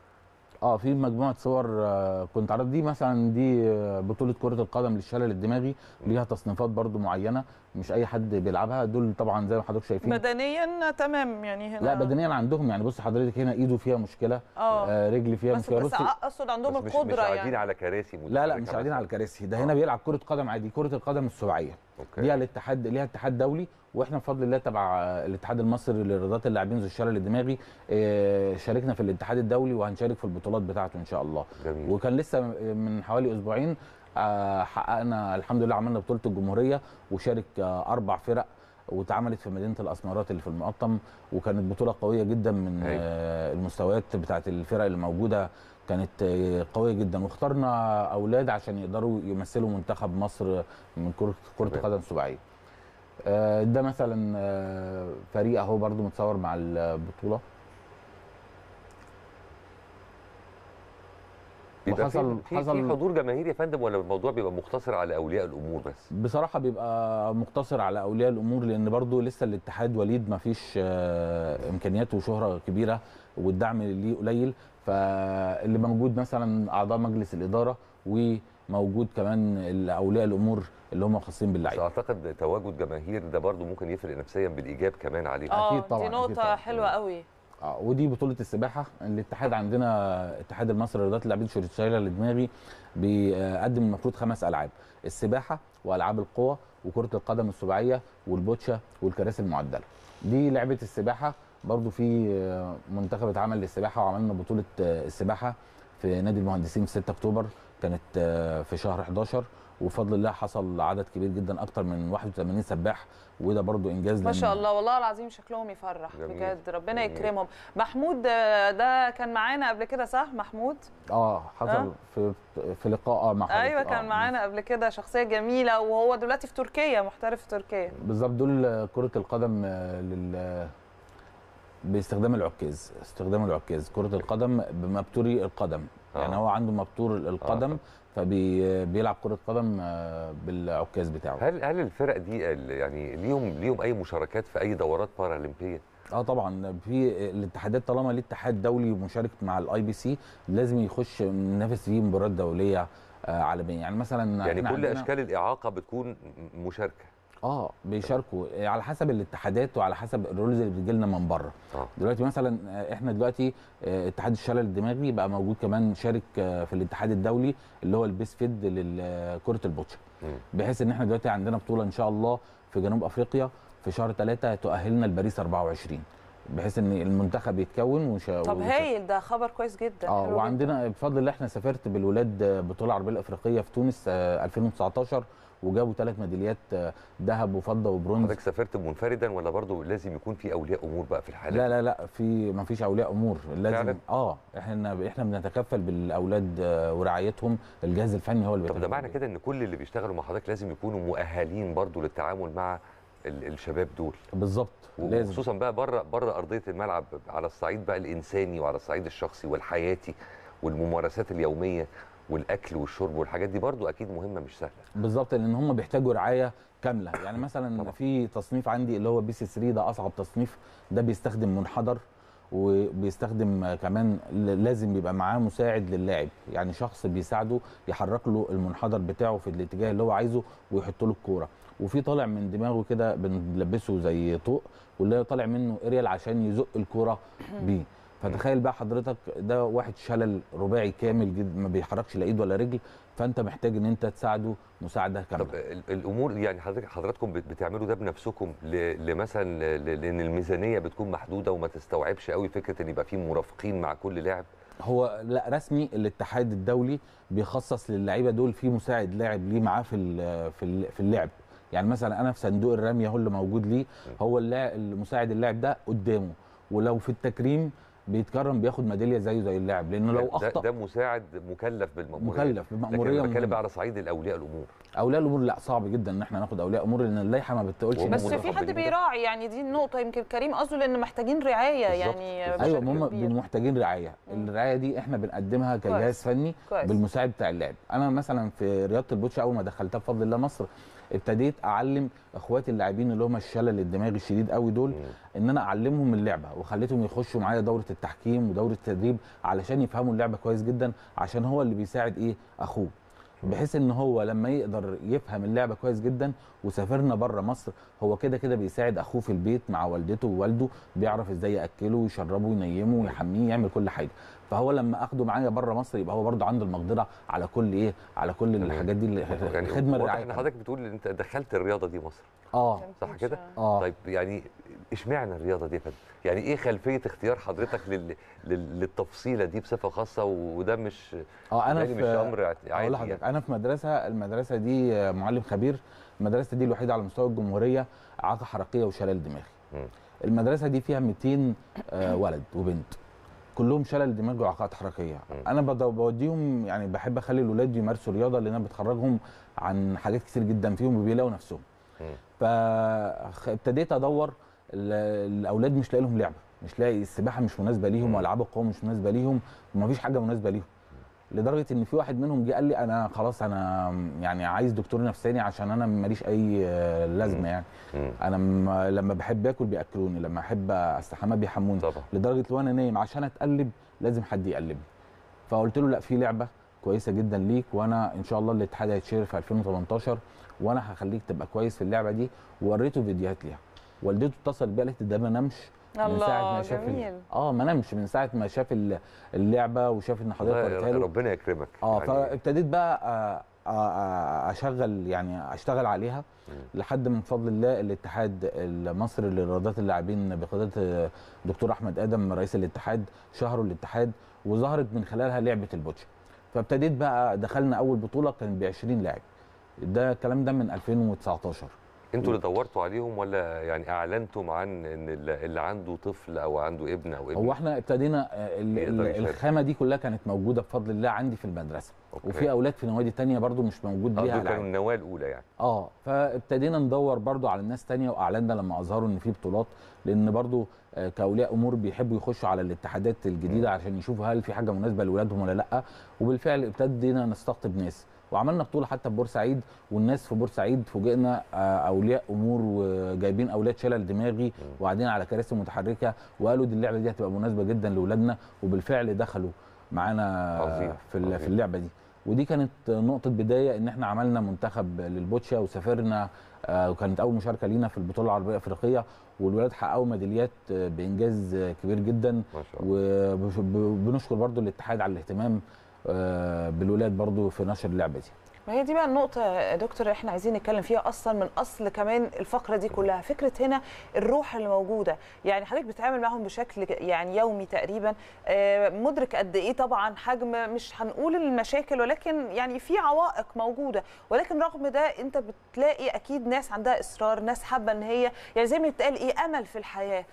اه في مجموعه صور آه، كنت عارض دي مثلا دي آه، بطوله كره القدم للشلل الدماغي ليها تصنيفات برضو معينه مش اي حد بيلعبها دول طبعا زي ما حضرتك شايفين بدنيا تمام يعني هنا لا بدنيا عندهم يعني بص حضرتك هنا ايده فيها مشكله اه آه رجل فيها بس مشكله بس بص اقصد عندهم بس مش مش القدره قاعدين يعني على كراسي لا لا متحركة مش قاعدين مثلاً. على الكراسي ده آه. هنا بيلعب كره قدم عادي كره القدم السباعيه اوكي ليها الاتحاد ليها اتحاد دولي واحنا بفضل الله تبع آه، الاتحاد المصري لرياضات اللاعبين ذو الشلل الدماغي آه، شاركنا في الاتحاد الدولي وهنشارك في البطولات بتاعته ان شاء الله جميل وكان لسه من حوالي اسبوعين آه، حققنا الحمد لله عملنا بطوله الجمهوريه وشارك آه، اربع فرق واتعملت في مدينه الاسمرات اللي في المقطم وكانت بطوله قويه جدا من هايل. آه، المستويات بتاعه الفرق اللي موجوده كانت آه، قويه جدا واخترنا اولاد عشان يقدروا يمثلوا منتخب مصر من كره كره تمام. القدم السباعيه آه، ده مثلا آه، فريق اهو برضو متصور مع البطوله بيبقى وحصل- في في, حصل- في حضور جماهيري يا فندم ولا الموضوع بيبقى مقتصر على اولياء الامور بس بصراحة بيبقى مقتصر على أولياء الأمور لأن برضو لسه الاتحاد وليد ما فيش آه، إمكانيات وشهرة كبيرة والدعم ليه قليل فاللي موجود مثلا أعضاء مجلس الإدارة وموجود كمان أولياء الأمور اللي هم خاصين بس باللعيبة اعتقد تواجد جماهير ده برضو ممكن يفرق نفسيا بالايجاب كمان عليهم اه أكيد طبعاً، دي أكيد نقطه طبعاً. حلوه قوي اه ودي بطولة السباحة الاتحاد عندنا اتحاد المصري لرياضات اللاعبين شريط شايلة الدماغي بيقدم المفروض خمس ألعاب السباحة وألعاب القوى وكرة القدم السباعية والبوتشا والكراسي المعدلة دي لعبة السباحة برضو في آه، منتخب اتعمل للسباحة وعملنا بطولة آه، السباحة في نادي المهندسين في 6 أكتوبر كانت آه، في شهر 11 وبفضل الله حصل عدد كبير جدا أكتر من 81 سباح وده برضو إنجاز ما لأن- شاء الله والله العظيم شكلهم يفرح جميل. بجد ربنا جميل. يكرمهم محمود آه، ده كان معانا قبل كده صح محمود اه حصل آه. في في لقاء اه مع حضرتك. ايوه آه. كان معانا قبل كده شخصيه جميله وهو دلوقتي في تركيا محترف في تركيا بالظبط دول كرة القدم آه، لل باستخدام العكاز استخدام العكاز كرة القدم بمبتوري القدم آه. يعني هو عنده مبتور القدم فبيلعب كرة قدم آه، بالعكاز بتاعه هل هل الفرق دي ال- يعني ليهم ليهم اي مشاركات في اي دورات بارالمبيه اه طبعا في الاتحادات طالما ليه اتحاد دولي ومشارك مع الاي بي سي لازم يخش ينافس فيه مباريات دوليه آه، عالميه يعني مثلا يعني إحنا كل عندنا- اشكال الاعاقه بتكون م- مشاركه اه بيشاركوا على حسب الاتحادات وعلى حسب الرولز اللي بتجي لنا من بره اه دلوقتي مثلا آه، احنا دلوقتي آه، اتحاد الشلل الدماغي بقى موجود كمان شارك آه، في الاتحاد الدولي اللي هو البيس فيد لكره البوتشا مم. بحيث ان احنا دلوقتي عندنا بطوله ان شاء الله في جنوب افريقيا في شهر 3 تؤهلنا لباريس 24 بحيث ان المنتخب يتكون وش... طب وش- هايل ده خبر كويس جدا اه حلو جداً. وعندنا بفضل الله احنا سافرت بالولاد بطوله العربيه الافريقيه في تونس آه، 2019 وجابوا ثلاث ميداليات آه، ذهب وفضه وبرونز حضرتك سافرت منفردا ولا برضه لازم يكون في اولياء امور بقى في الحاله لا لا لا في ما فيش اولياء امور لازم فعلاً؟ اه احنا احنا بنتكفل بالاولاد آه، ورعايتهم الجهاز الفني هو اللي طب ده بيتكفل معنى بيه. كده ان كل اللي بيشتغلوا مع حضرتك لازم يكونوا مؤهلين برضه للتعامل مع ال- الشباب دول بالظبط لازم وخصوصا بقى بره بره ارضيه الملعب على الصعيد بقى الانساني وعلى الصعيد الشخصي والحياتي والممارسات اليوميه والاكل والشرب والحاجات دي برضو اكيد مهمه مش سهله بالظبط لان هم بيحتاجوا رعايه كامله يعني مثلا طبعا. في تصنيف عندي اللي هو بي سي 3 ده اصعب تصنيف ده بيستخدم منحدر وبيستخدم آه، كمان ل- لازم يبقى معاه مساعد للاعب يعني شخص بيساعده يحرك له المنحدر بتاعه في الاتجاه اللي هو عايزه ويحط له الكوره وفي طالع من دماغه كده بنلبسه زي طوق واللي طالع منه اريال عشان يزق الكوره بيه فتخيل بقى حضرتك ده واحد شلل رباعي كامل جدا ما بيحركش لا ايد ولا رجل فانت محتاج ان انت تساعده مساعده كامله طب ال- الامور يعني حضرتك حضراتكم بت- بتعملوا ده بنفسكم ل- لمثلا ل- لان الميزانيه بتكون محدوده وما تستوعبش قوي فكره ان يبقى في مرافقين مع كل لاعب هو لا رسمي الاتحاد الدولي بيخصص للعيبه دول في مساعد لاعب ليه معاه في ال- في ال- في اللعب يعني مثلا انا في صندوق الرميه هو اللي موجود ليه هو اللاعب المساعد اللاعب ده قدامه ولو في التكريم بيتكرم بياخد ميداليه زيه زي اللاعب لانه لو ده, اخطا ده مساعد مكلف بالمأموريه مكلف بمأمورية لكن أنا بتكلم مهمة. بقى على صعيد الاولياء الامور اولياء الامور لا صعب جدا ان احنا ناخد اولياء امور لان اللائحه ما بتقولش وهم إن بس إحنا في ناخد حد ده. بيراعي يعني دي النقطه يمكن كريم قصده لان محتاجين رعايه بالظبط، يعني بالظبط. ايوه بشكل هم كبير. محتاجين رعايه الرعايه دي احنا بنقدمها كجهاز كويس. فني كويس. بالمساعد بتاع اللاعب انا مثلا في رياضه البوتش اول ما دخلتها بفضل الله مصر ابتديت اعلم اخواتي اللاعبين اللي هم الشلل الدماغي الشديد قوي دول ان انا اعلمهم اللعبه وخليتهم يخشوا معايا دوره التحكيم ودوره التدريب علشان يفهموا اللعبه كويس جدا عشان هو اللي بيساعد ايه اخوه بحيث ان هو لما يقدر يفهم اللعبه كويس جدا وسافرنا بره مصر هو كده كده بيساعد اخوه في البيت مع والدته ووالده بيعرف ازاي ياكله ويشربه وينيمه ويحميه يعمل كل حاجه فهو لما اخده معايا بره مصر يبقى هو برده عنده المقدره على كل ايه على كل الحاجات دي اللي- يعني الخدمه واضح الرعايه ان حضرتك بتقول ان انت دخلت الرياضه دي مصر اه صح كده اه طيب يعني اشمعنى الرياضه دي يا فندم يعني ايه خلفيه اختيار حضرتك لل... لل... للتفصيله دي بصفه خاسه وده مش اه انا بالتالي في مش امر اقول عادي لحضرتك يعني. انا في مدرسه المدرسه دي آه، معلم خبير المدرسه دي الوحيده على مستوى الجمهوريه اعاقه حركيه وشلل دماغي مم. المدرسه دي فيها 200 آه، ولد وبنت كلهم شلل دماغ واعاقات حركيه مم. انا بد- بوديهم يعني بحب اخلي الاولاد يمارسوا رياضه لانها بتخرجهم عن حاجات كتير جدا فيهم وبيلاقوا نفسهم مم. فابتديت ادور ال- الاولاد مش لاقي لهم لعبه مش لاقي السباحه مش مناسبه ليهم مم. والعاب القوه مش مناسبه ليهم ومفيش حاجه مناسبه ليهم لدرجه ان في واحد منهم جه قال لي انا خلاص انا يعني عايز دكتور نفساني عشان انا ماليش اي آه، لازمه يعني مم. انا م- لما بحب اكل بياكلوني لما احب استحمى بيحموني طبعا لدرجه لو انا نايم عشان اتقلب لازم حد يقلبني فقلت له لا في لعبه كويسه جدا ليك وانا ان شاء الله الاتحاد هيتشهر في 2018 وانا هخليك تبقى كويس في اللعبه دي ووريته فيديوهات ليها والدته اتصلت بيها قالت لي ده ما نامش من ساعه الله ما شاف ال- جميل اه ما نامش من ساعه ما شاف ال- اللعبه وشاف ان حضرتك والله وريتها له ربنا يكرمك اه يعني فابتديت بقى آه، آه، آه، اشغل يعني اشتغل عليها مم. لحد من فضل الله الاتحاد المصري لرياضات اللاعبين بقياده آه، دكتور احمد ادم رئيس الاتحاد شهروا الاتحاد وظهرت من خلالها لعبه البوتشا فابتديت بقى دخلنا اول بطوله كانت ب 20 لاعب ده الكلام ده من 2019 انتوا اللي دورتوا عليهم ولا يعني اعلنتم عن ان اللي اللي عنده طفل او عنده ابن او ابن هو احنا ابتدينا آه، ال- يقدر ال- يشارك. الخامه دي كلها كانت موجوده بفضل الله عندي في المدرسه أوكي. وفي اولاد في نوادي تانية برضو مش موجود اه ليها دول ألعاب. كانوا النواه الاولى يعني اه فابتدينا ندور برضو على الناس تانية واعلنا لما اظهروا ان في بطولات لان برضو آه، كاولياء امور بيحبوا يخشوا على الاتحادات الجديده عشان يشوفوا هل في حاجه مناسبه لاولادهم ولا لا وبالفعل ابتدينا نستقطب ناس وعملنا بطوله حتى في بورسعيد والناس في بورسعيد فوجئنا آه، اولياء امور وجايبين اولاد شلل دماغي وقاعدين على كراسي متحركه وقالوا دي اللعبه دي هتبقى مناسبه جدا لاولادنا وبالفعل دخلوا معانا عظيم، في ال- في عظيم. اللعبه دي ودي كانت نقطه بدايه ان احنا عملنا منتخب للبوتشا وسافرنا آه، وكانت اول مشاركه لينا في البطوله العربيه الافريقيه والولاد حققوا ميداليات آه، بانجاز آه، كبير جدا ما شاء الله وبنشكر برضو الاتحاد على الاهتمام آه، بالولاد برضو في نشر اللعبه دي ما هي دي بقى النقطة يا دكتور احنا عايزين نتكلم فيها اصلا من اصل كمان الفقرة دي كلها، فكرة هنا الروح اللي موجودة، يعني حضرتك بتتعامل معاهم بشكل يعني يومي تقريبا، آه، مدرك قد ايه طبعا حجم مش هنقول المشاكل ولكن يعني في عوائق موجودة، ولكن رغم ده انت بتلاقي اكيد ناس عندها اصرار، ناس حابة ان هي يعني زي ما بيتقال ايه امل في الحياة،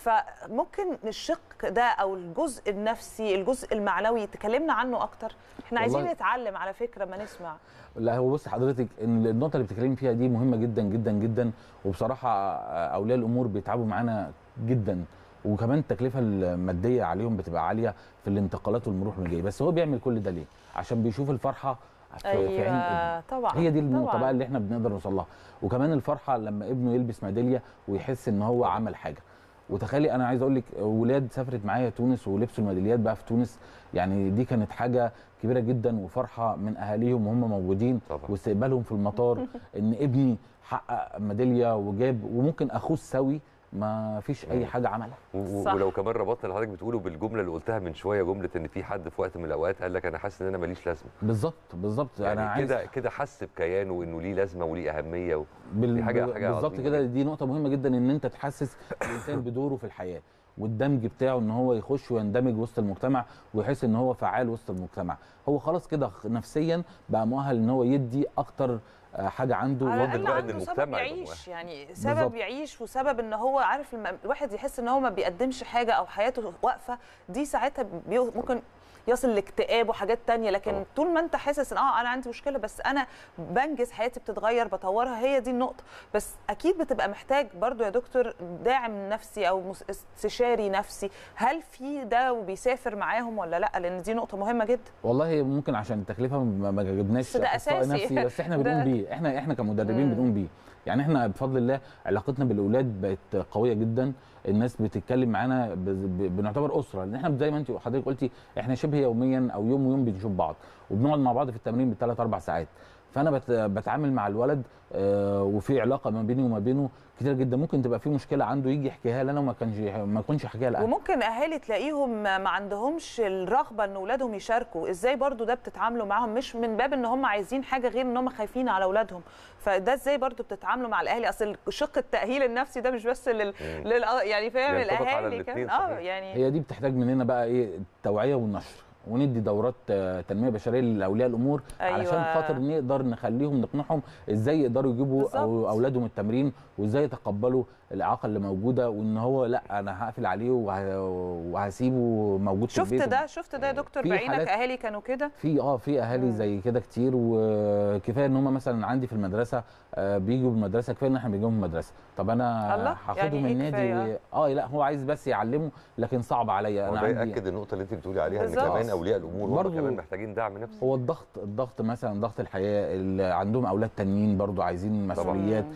فممكن الشق ده او الجزء النفسي، الجزء المعنوي تكلمنا عنه اكتر، احنا عايزين والله- نتعلم على فكرة ما نسمع. لا هو بص حضرتك ان النقطه اللي بتتكلمي فيها دي مهمه جدا جدا جدا وبصراحه اولياء الامور بيتعبوا معانا جدا وكمان التكلفه الماديه عليهم بتبقى عاليه في الانتقالات والمروح والجاي بس هو بيعمل كل ده ليه عشان بيشوف الفرحه في, في عين ابنه ايوه طبعا هي دي النقطه طبعاً. بقى اللي احنا بنقدر نوصل لها وكمان الفرحه لما ابنه يلبس ميداليه ويحس ان هو عمل حاجه وتخيلي انا عايز اقول لك ولاد سافرت معايا تونس ولبسوا الميداليات بقى في تونس يعني دي كانت حاجه كبيره جدا وفرحه من اهاليهم وهم موجودين طبعا. واستقبالهم في المطار ان ابني حقق ميداليه وجاب وممكن اخوه السوي ما فيش اي مم. حاجه عملها و- و- صح. ولو كمان ربطنا اللي حضرتك بتقوله بالجمله اللي قلتها من شويه جمله ان في حد في وقت من الاوقات قال لك انا حاسس ان انا ماليش لازمه بالظبط بالظبط انا يعني عايز كده كده حس بكيانه انه ليه لازمه وليه اهميه و... بال... دي حاجة- حاجة بالظبط عظيمة كده جداً. دي نقطه مهمه جدا ان انت تحسس الانسان بدوره في الحياه والدمج بتاعه ان هو يخش ويندمج وسط المجتمع ويحس ان هو فعال وسط المجتمع هو خلاص كده نفسيا بقى مؤهل ان هو يدي اكتر آه، حاجه عنده على واضح الاقل بقى إن عنده سبب المجتمع يبقى يعيش يعني سبب بالظبط. يعيش وسبب ان هو عارف لما الواحد يحس ان هو ما بيقدمش حاجه او حياته واقفه دي ساعتها بي- ممكن يصل لاكتئاب وحاجات تانية لكن طبعا. طول ما انت حاسس ان اه انا عندي مشكله بس انا بنجز حياتي بتتغير بطورها هي دي النقطه بس اكيد بتبقى محتاج برضو يا دكتور داعم نفسي او مس- استشاري نفسي هل في ده وبيسافر معاهم ولا لا لان دي نقطه مهمه جدا والله ممكن عشان التكلفه ما ما جبناش بس ده اخصائي أساسي. نفسي بس احنا ده- بنقوم بيه احنا احنا كمدربين مم. بنقوم بيه يعني احنا بفضل الله علاقتنا بالاولاد بقت قويه جدا الناس بتتكلم معانا ب- ب- بنعتبر اسره لان احنا زي ما انت حضرتك قلتي احنا شبه يوميا او يوم ويوم بنشوف بعض وبنقعد مع بعض في التمرين بالثلاث اربع ساعات فانا بت بتعامل مع الولد آه، وفي علاقه ما بيني وما بينه كتير جدا ممكن تبقى في مشكله عنده يجي يحكيها لي انا وما كانش ما كنتش احكيها لاهله وممكن اهالي تلاقيهم ما عندهمش الرغبه ان اولادهم يشاركوا ازاي برضو ده بتتعاملوا معاهم مش من باب ان هم عايزين حاجه غير ان هم خايفين على اولادهم فده ازاي برضو بتتعاملوا مع الاهالي اصل شق التاهيل النفسي ده مش بس لل, مم. لل... يعني فاهم ينطبق على الاهالي الاتنين كمان اه صحيح. يعني هي دي بتحتاج مننا بقى ايه التوعيه والنشر وندي دورات آه، تنميه بشريه لاولياء الامور أيوة. علشان خاطر نقدر نخليهم نقنعهم ازاي يقدروا يجيبوا بالظبط. أو اولادهم التمرين وازاي يتقبلوا الاعاقه اللي موجوده وان هو لا انا هقفل عليه وه... وهسيبه موجود في شفت البيت ده شفت ده يا دكتور في بعينك حالات- اهالي كانوا كده في اه في اهالي مم. زي كده كتير وكفايه ان هم مثلا عندي في المدرسه آه، بيجوا بالمدرسه كفايه ان احنا بنجيبهم من المدرسه طب انا الله، هاخدهم يعني إيه النادي كفاية؟ اه لا هو عايز بس يعلمه لكن صعب عليا هو انا ده عندي ياكد النقطه اللي انت بتقولي عليها ان بالظبط. كمان اولياء الامور هم برضو- كمان محتاجين دعم نفسي هو الضغط الضغط مثلا ضغط الحياه اللي عندهم اولاد تانيين برضو عايزين مسؤوليات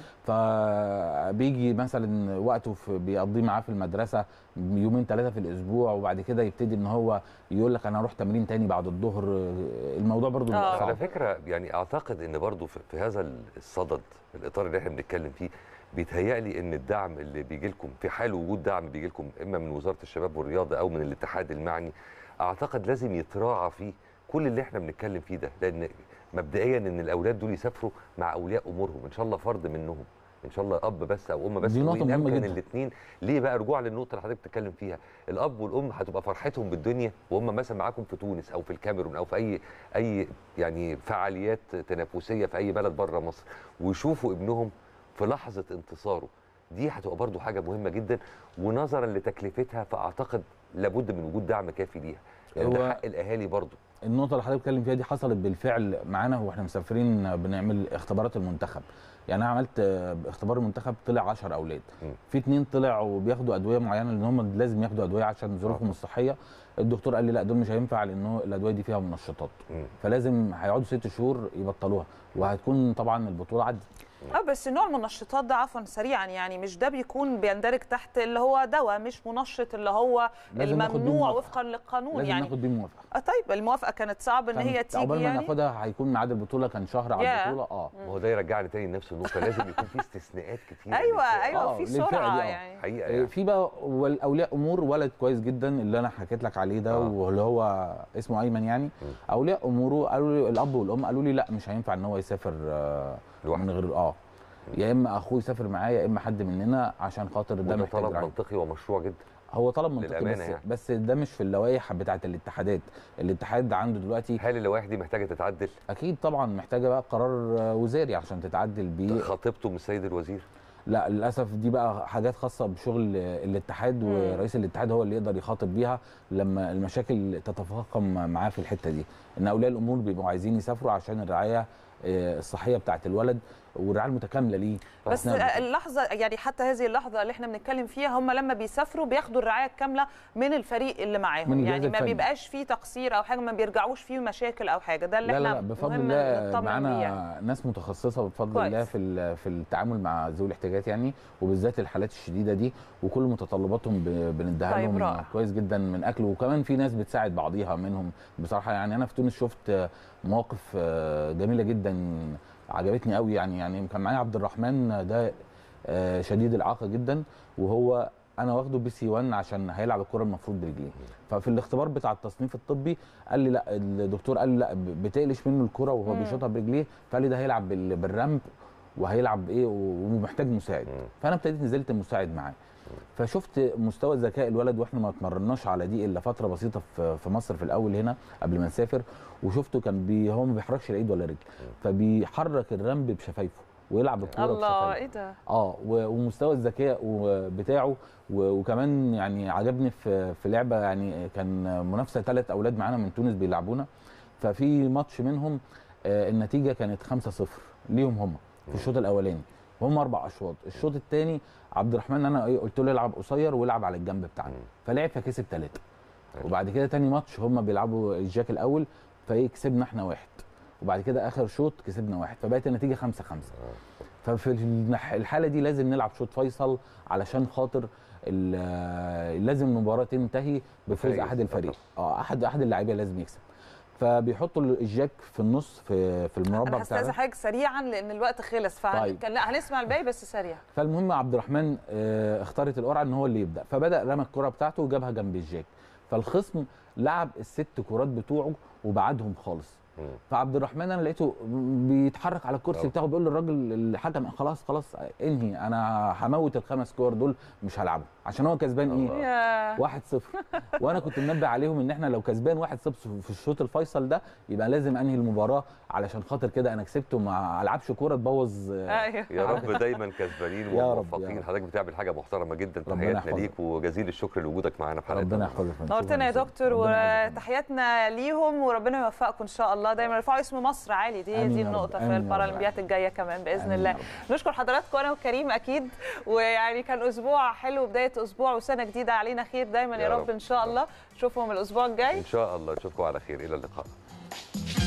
فبيجي مثلا وقته في بيقضيه معاه في المدرسه يومين ثلاثه في الاسبوع وبعد كده يبتدي ان هو يقول لك انا هروح تمرين تاني بعد الظهر الموضوع برضو بيبقى آه. على صعب فكره يعني اعتقد ان برضو في, في هذا الصدد الاطار اللي احنا بنتكلم فيه بيتهيألي ان الدعم اللي بيجي لكم في حال وجود دعم بيجي لكم اما من وزاره الشباب والرياضه او من الاتحاد المعني اعتقد لازم يتراعى فيه كل اللي احنا بنتكلم فيه ده لان مبدئيا ان الاولاد دول يسافروا مع اولياء امورهم ان شاء الله فرد منهم ان شاء الله اب بس او ام بس دي نقطة وإن مهمة أمكن جدا. الاثنين ليه بقى رجوع للنقطه اللي حضرتك بتتكلم فيها الاب والام هتبقى فرحتهم بالدنيا وهم مثلا معاكم في تونس او في الكاميرون او في اي اي يعني فعاليات تنافسيه في اي بلد بره مصر ويشوفوا ابنهم في لحظه انتصاره دي هتبقى برضو حاجه مهمه جدا ونظرا لتكلفتها فاعتقد لابد من وجود دعم كافي ليها يعني ده هو- حق الاهالي برضو النقطه اللي حضرتك بتتكلم فيها دي حصلت بالفعل معانا واحنا مسافرين بنعمل اختبارات المنتخب يعني انا عملت آه، اختبار المنتخب طلع 10 اولاد مم. في اتنين طلعوا بياخدوا ادويه معينه لان هم لازم ياخدوا ادويه عشان ظروفهم آه. الصحيه الدكتور قال لي لا دول مش هينفع لان الادويه دي فيها منشطات مم. فلازم هيقعدوا ست شهور يبطلوها وهتكون طبعا البطوله عدت اه بس نوع المنشطات ده عفوا سريعا يعني مش ده بيكون بيندرج تحت اللي هو دواء مش منشط اللي هو لازم ناخد بيه الممنوع موافقة. وفقا للقانون لازم يعني ناخد بيه موافقه اه طيب الموافقه كانت صعب ان هي كانت تيجي عقبال ما يعني ناخدها هيكون ميعاد البطوله كان شهر على ياه. البطوله اه ما هو ده يرجعني تاني لنفس النقطه لازم يكون في استثناءات كتير ايوه ايوه آه، في للفئة سرعه دي، آه. يعني حقيقه آه، يعني. في بقى ول- اولياء امور ولد كويس جدا اللي انا حكيت لك عليه ده آه. واللي هو اسمه ايمن يعني اولياء اموره قالوا لي الاب والام قالوا لي لا مش هينفع ان هو يسافر آه، لوحده. من غير اه يا اما اخوه يسافر معاه يا اما حد مننا عشان خاطر ده وده محتاج طلب رعاية. منطقي ومشروع جدا هو طلب منطقي للأمانة بس يعني. بس ده مش في اللوائح بتاعه الاتحادات الاتحاد عنده دلوقتي هل اللوائح دي محتاجه تتعدل اكيد طبعا محتاجه بقى قرار آه، وزاري عشان تتعدل بيه خطيبته من السيد الوزير لا للاسف دي بقى حاجات خاصه بشغل الاتحاد مم. ورئيس الاتحاد هو اللي يقدر يخاطب بيها لما المشاكل تتفاقم معاه في الحته دي ان اولياء الامور بيبقوا عايزين يسافروا عشان الرعايه آه، الصحيه بتاعه الولد والرعايه المتكامله ليه بس أثناء البطولة. اللحظه يعني حتى هذه اللحظه اللي احنا بنتكلم فيها هم لما بيسافروا بياخدوا الرعايه الكامله من الفريق اللي معاهم من الجهاز يعني ما الفني. بيبقاش فيه تقصير او حاجه ما بيرجعوش فيه مشاكل او حاجه ده اللي لا احنا لا لا بفضل مهم الله نطمن بيه يعني. معانا ناس متخصصه بفضل كويس. الله في ال- في التعامل مع ذوي الاحتياجات يعني وبالذات الحالات الشديده دي وكل متطلباتهم ب- بنديها طيب، لهم رائع. كويس جدا من اكل وكمان في ناس بتساعد بعضيها منهم بصراحه يعني انا في تونس شفت مواقف آه، جميله جدا عجبتني قوي يعني يعني كان معايا عبد الرحمن ده آه، شديد الاعاقه جدا وهو انا واخده بي سي 1 عشان هيلعب الكره المفروض برجليه ففي الاختبار بتاع التصنيف الطبي قال لي لا الدكتور قال لي لا بتقلش منه الكره وهو مم. بيشوطها برجليه فقال لي ده هيلعب بال- بالرامب وهيلعب ايه ومحتاج مساعد مم. فانا ابتديت نزلت مساعد معاه فشفت مستوى ذكاء الولد واحنا ما اتمرناش على دي الا فتره بسيطه في في مصر في الاول هنا قبل ما نسافر وشفته كان بي هو ما بيحركش لا ايد ولا رجل فبيحرك الرمب بشفايفه ويلعب الكوره الله بشفايفه ايه ده اه و- ومستوى الذكاء و- بتاعه و- وكمان يعني عجبني في في لعبه يعني كان منافسه ثلاث اولاد معانا من تونس بيلعبونا ففي ماتش منهم آه، النتيجه كانت 5-0 ليهم هم في الشوط الاولاني وهم اربع اشواط الشوط الثاني عبد الرحمن انا ايه قلت له العب قصير والعب على الجنب بتاعنا مم. فلعب فكسب ثلاثه حلو. وبعد كده تاني ماتش هم بيلعبوا الجاك الاول فايه كسبنا احنا واحد وبعد كده اخر شوط كسبنا واحد فبقت النتيجه 5 5 ففي النح- الحاله دي لازم نلعب شوط فيصل علشان خاطر ال- لازم المباراه تنتهي بفوز بفايز. احد الفريق اه احد احد اللاعبين لازم يكسب فبيحطوا الجاك في النص في في المربع انا هستاذن بتاعنا حضرتك سريعا لان الوقت خلص طيب. فكان لا هنسمع الباقي بس سريع فالمهم عبد الرحمن آه، اختارت القرعه ان هو اللي يبدا فبدا رمى الكره بتاعته وجابها جنب الجاك فالخصم لعب الست كرات بتوعه وبعدهم خالص مم. فعبد الرحمن انا لقيته بيتحرك على الكرسي أوه. بتاعه بيقول للراجل الحكم خلاص خلاص انهي انا هموت الخمس كور دول مش هلعبهم عشان هو كسبان ايه الله. يا واحد صفر وانا كنت منبه عليهم ان احنا لو كسبان واحد صفر في الشوط الفيصل ده يبقى لازم انهي المباراه علشان خاطر كده انا كسبت وما العبش كوره تبوظ آه، ايوه يا رب دايما كسبانين يا رب، يا وموفقين رب. حضرتك بتعمل حاجه محترمه جدا ربنا تحياتنا يحفظك. ليك وجزيل الشكر لوجودك معانا في حلقتنا ربنا النهاردة. يحفظك نورتنا يا دكتور ربنا يحفظك. وتحياتنا ليهم وربنا يوفقكم ان شاء الله دايما يرفعوا اسم مصر عالي دي آمين دي يا رب، النقطه في آمين يا رب. البارالمبيات الجايه كمان باذن آمين الله يا رب. نشكر حضراتكم انا وكريم اكيد ويعني كان اسبوع حلو بدايه اسبوع وسنه جديده علينا خير دايما يا يا رب رب. ان شاء الله نشوفهم الاسبوع الجاي ان شاء الله نشوفكم على خير الى اللقاء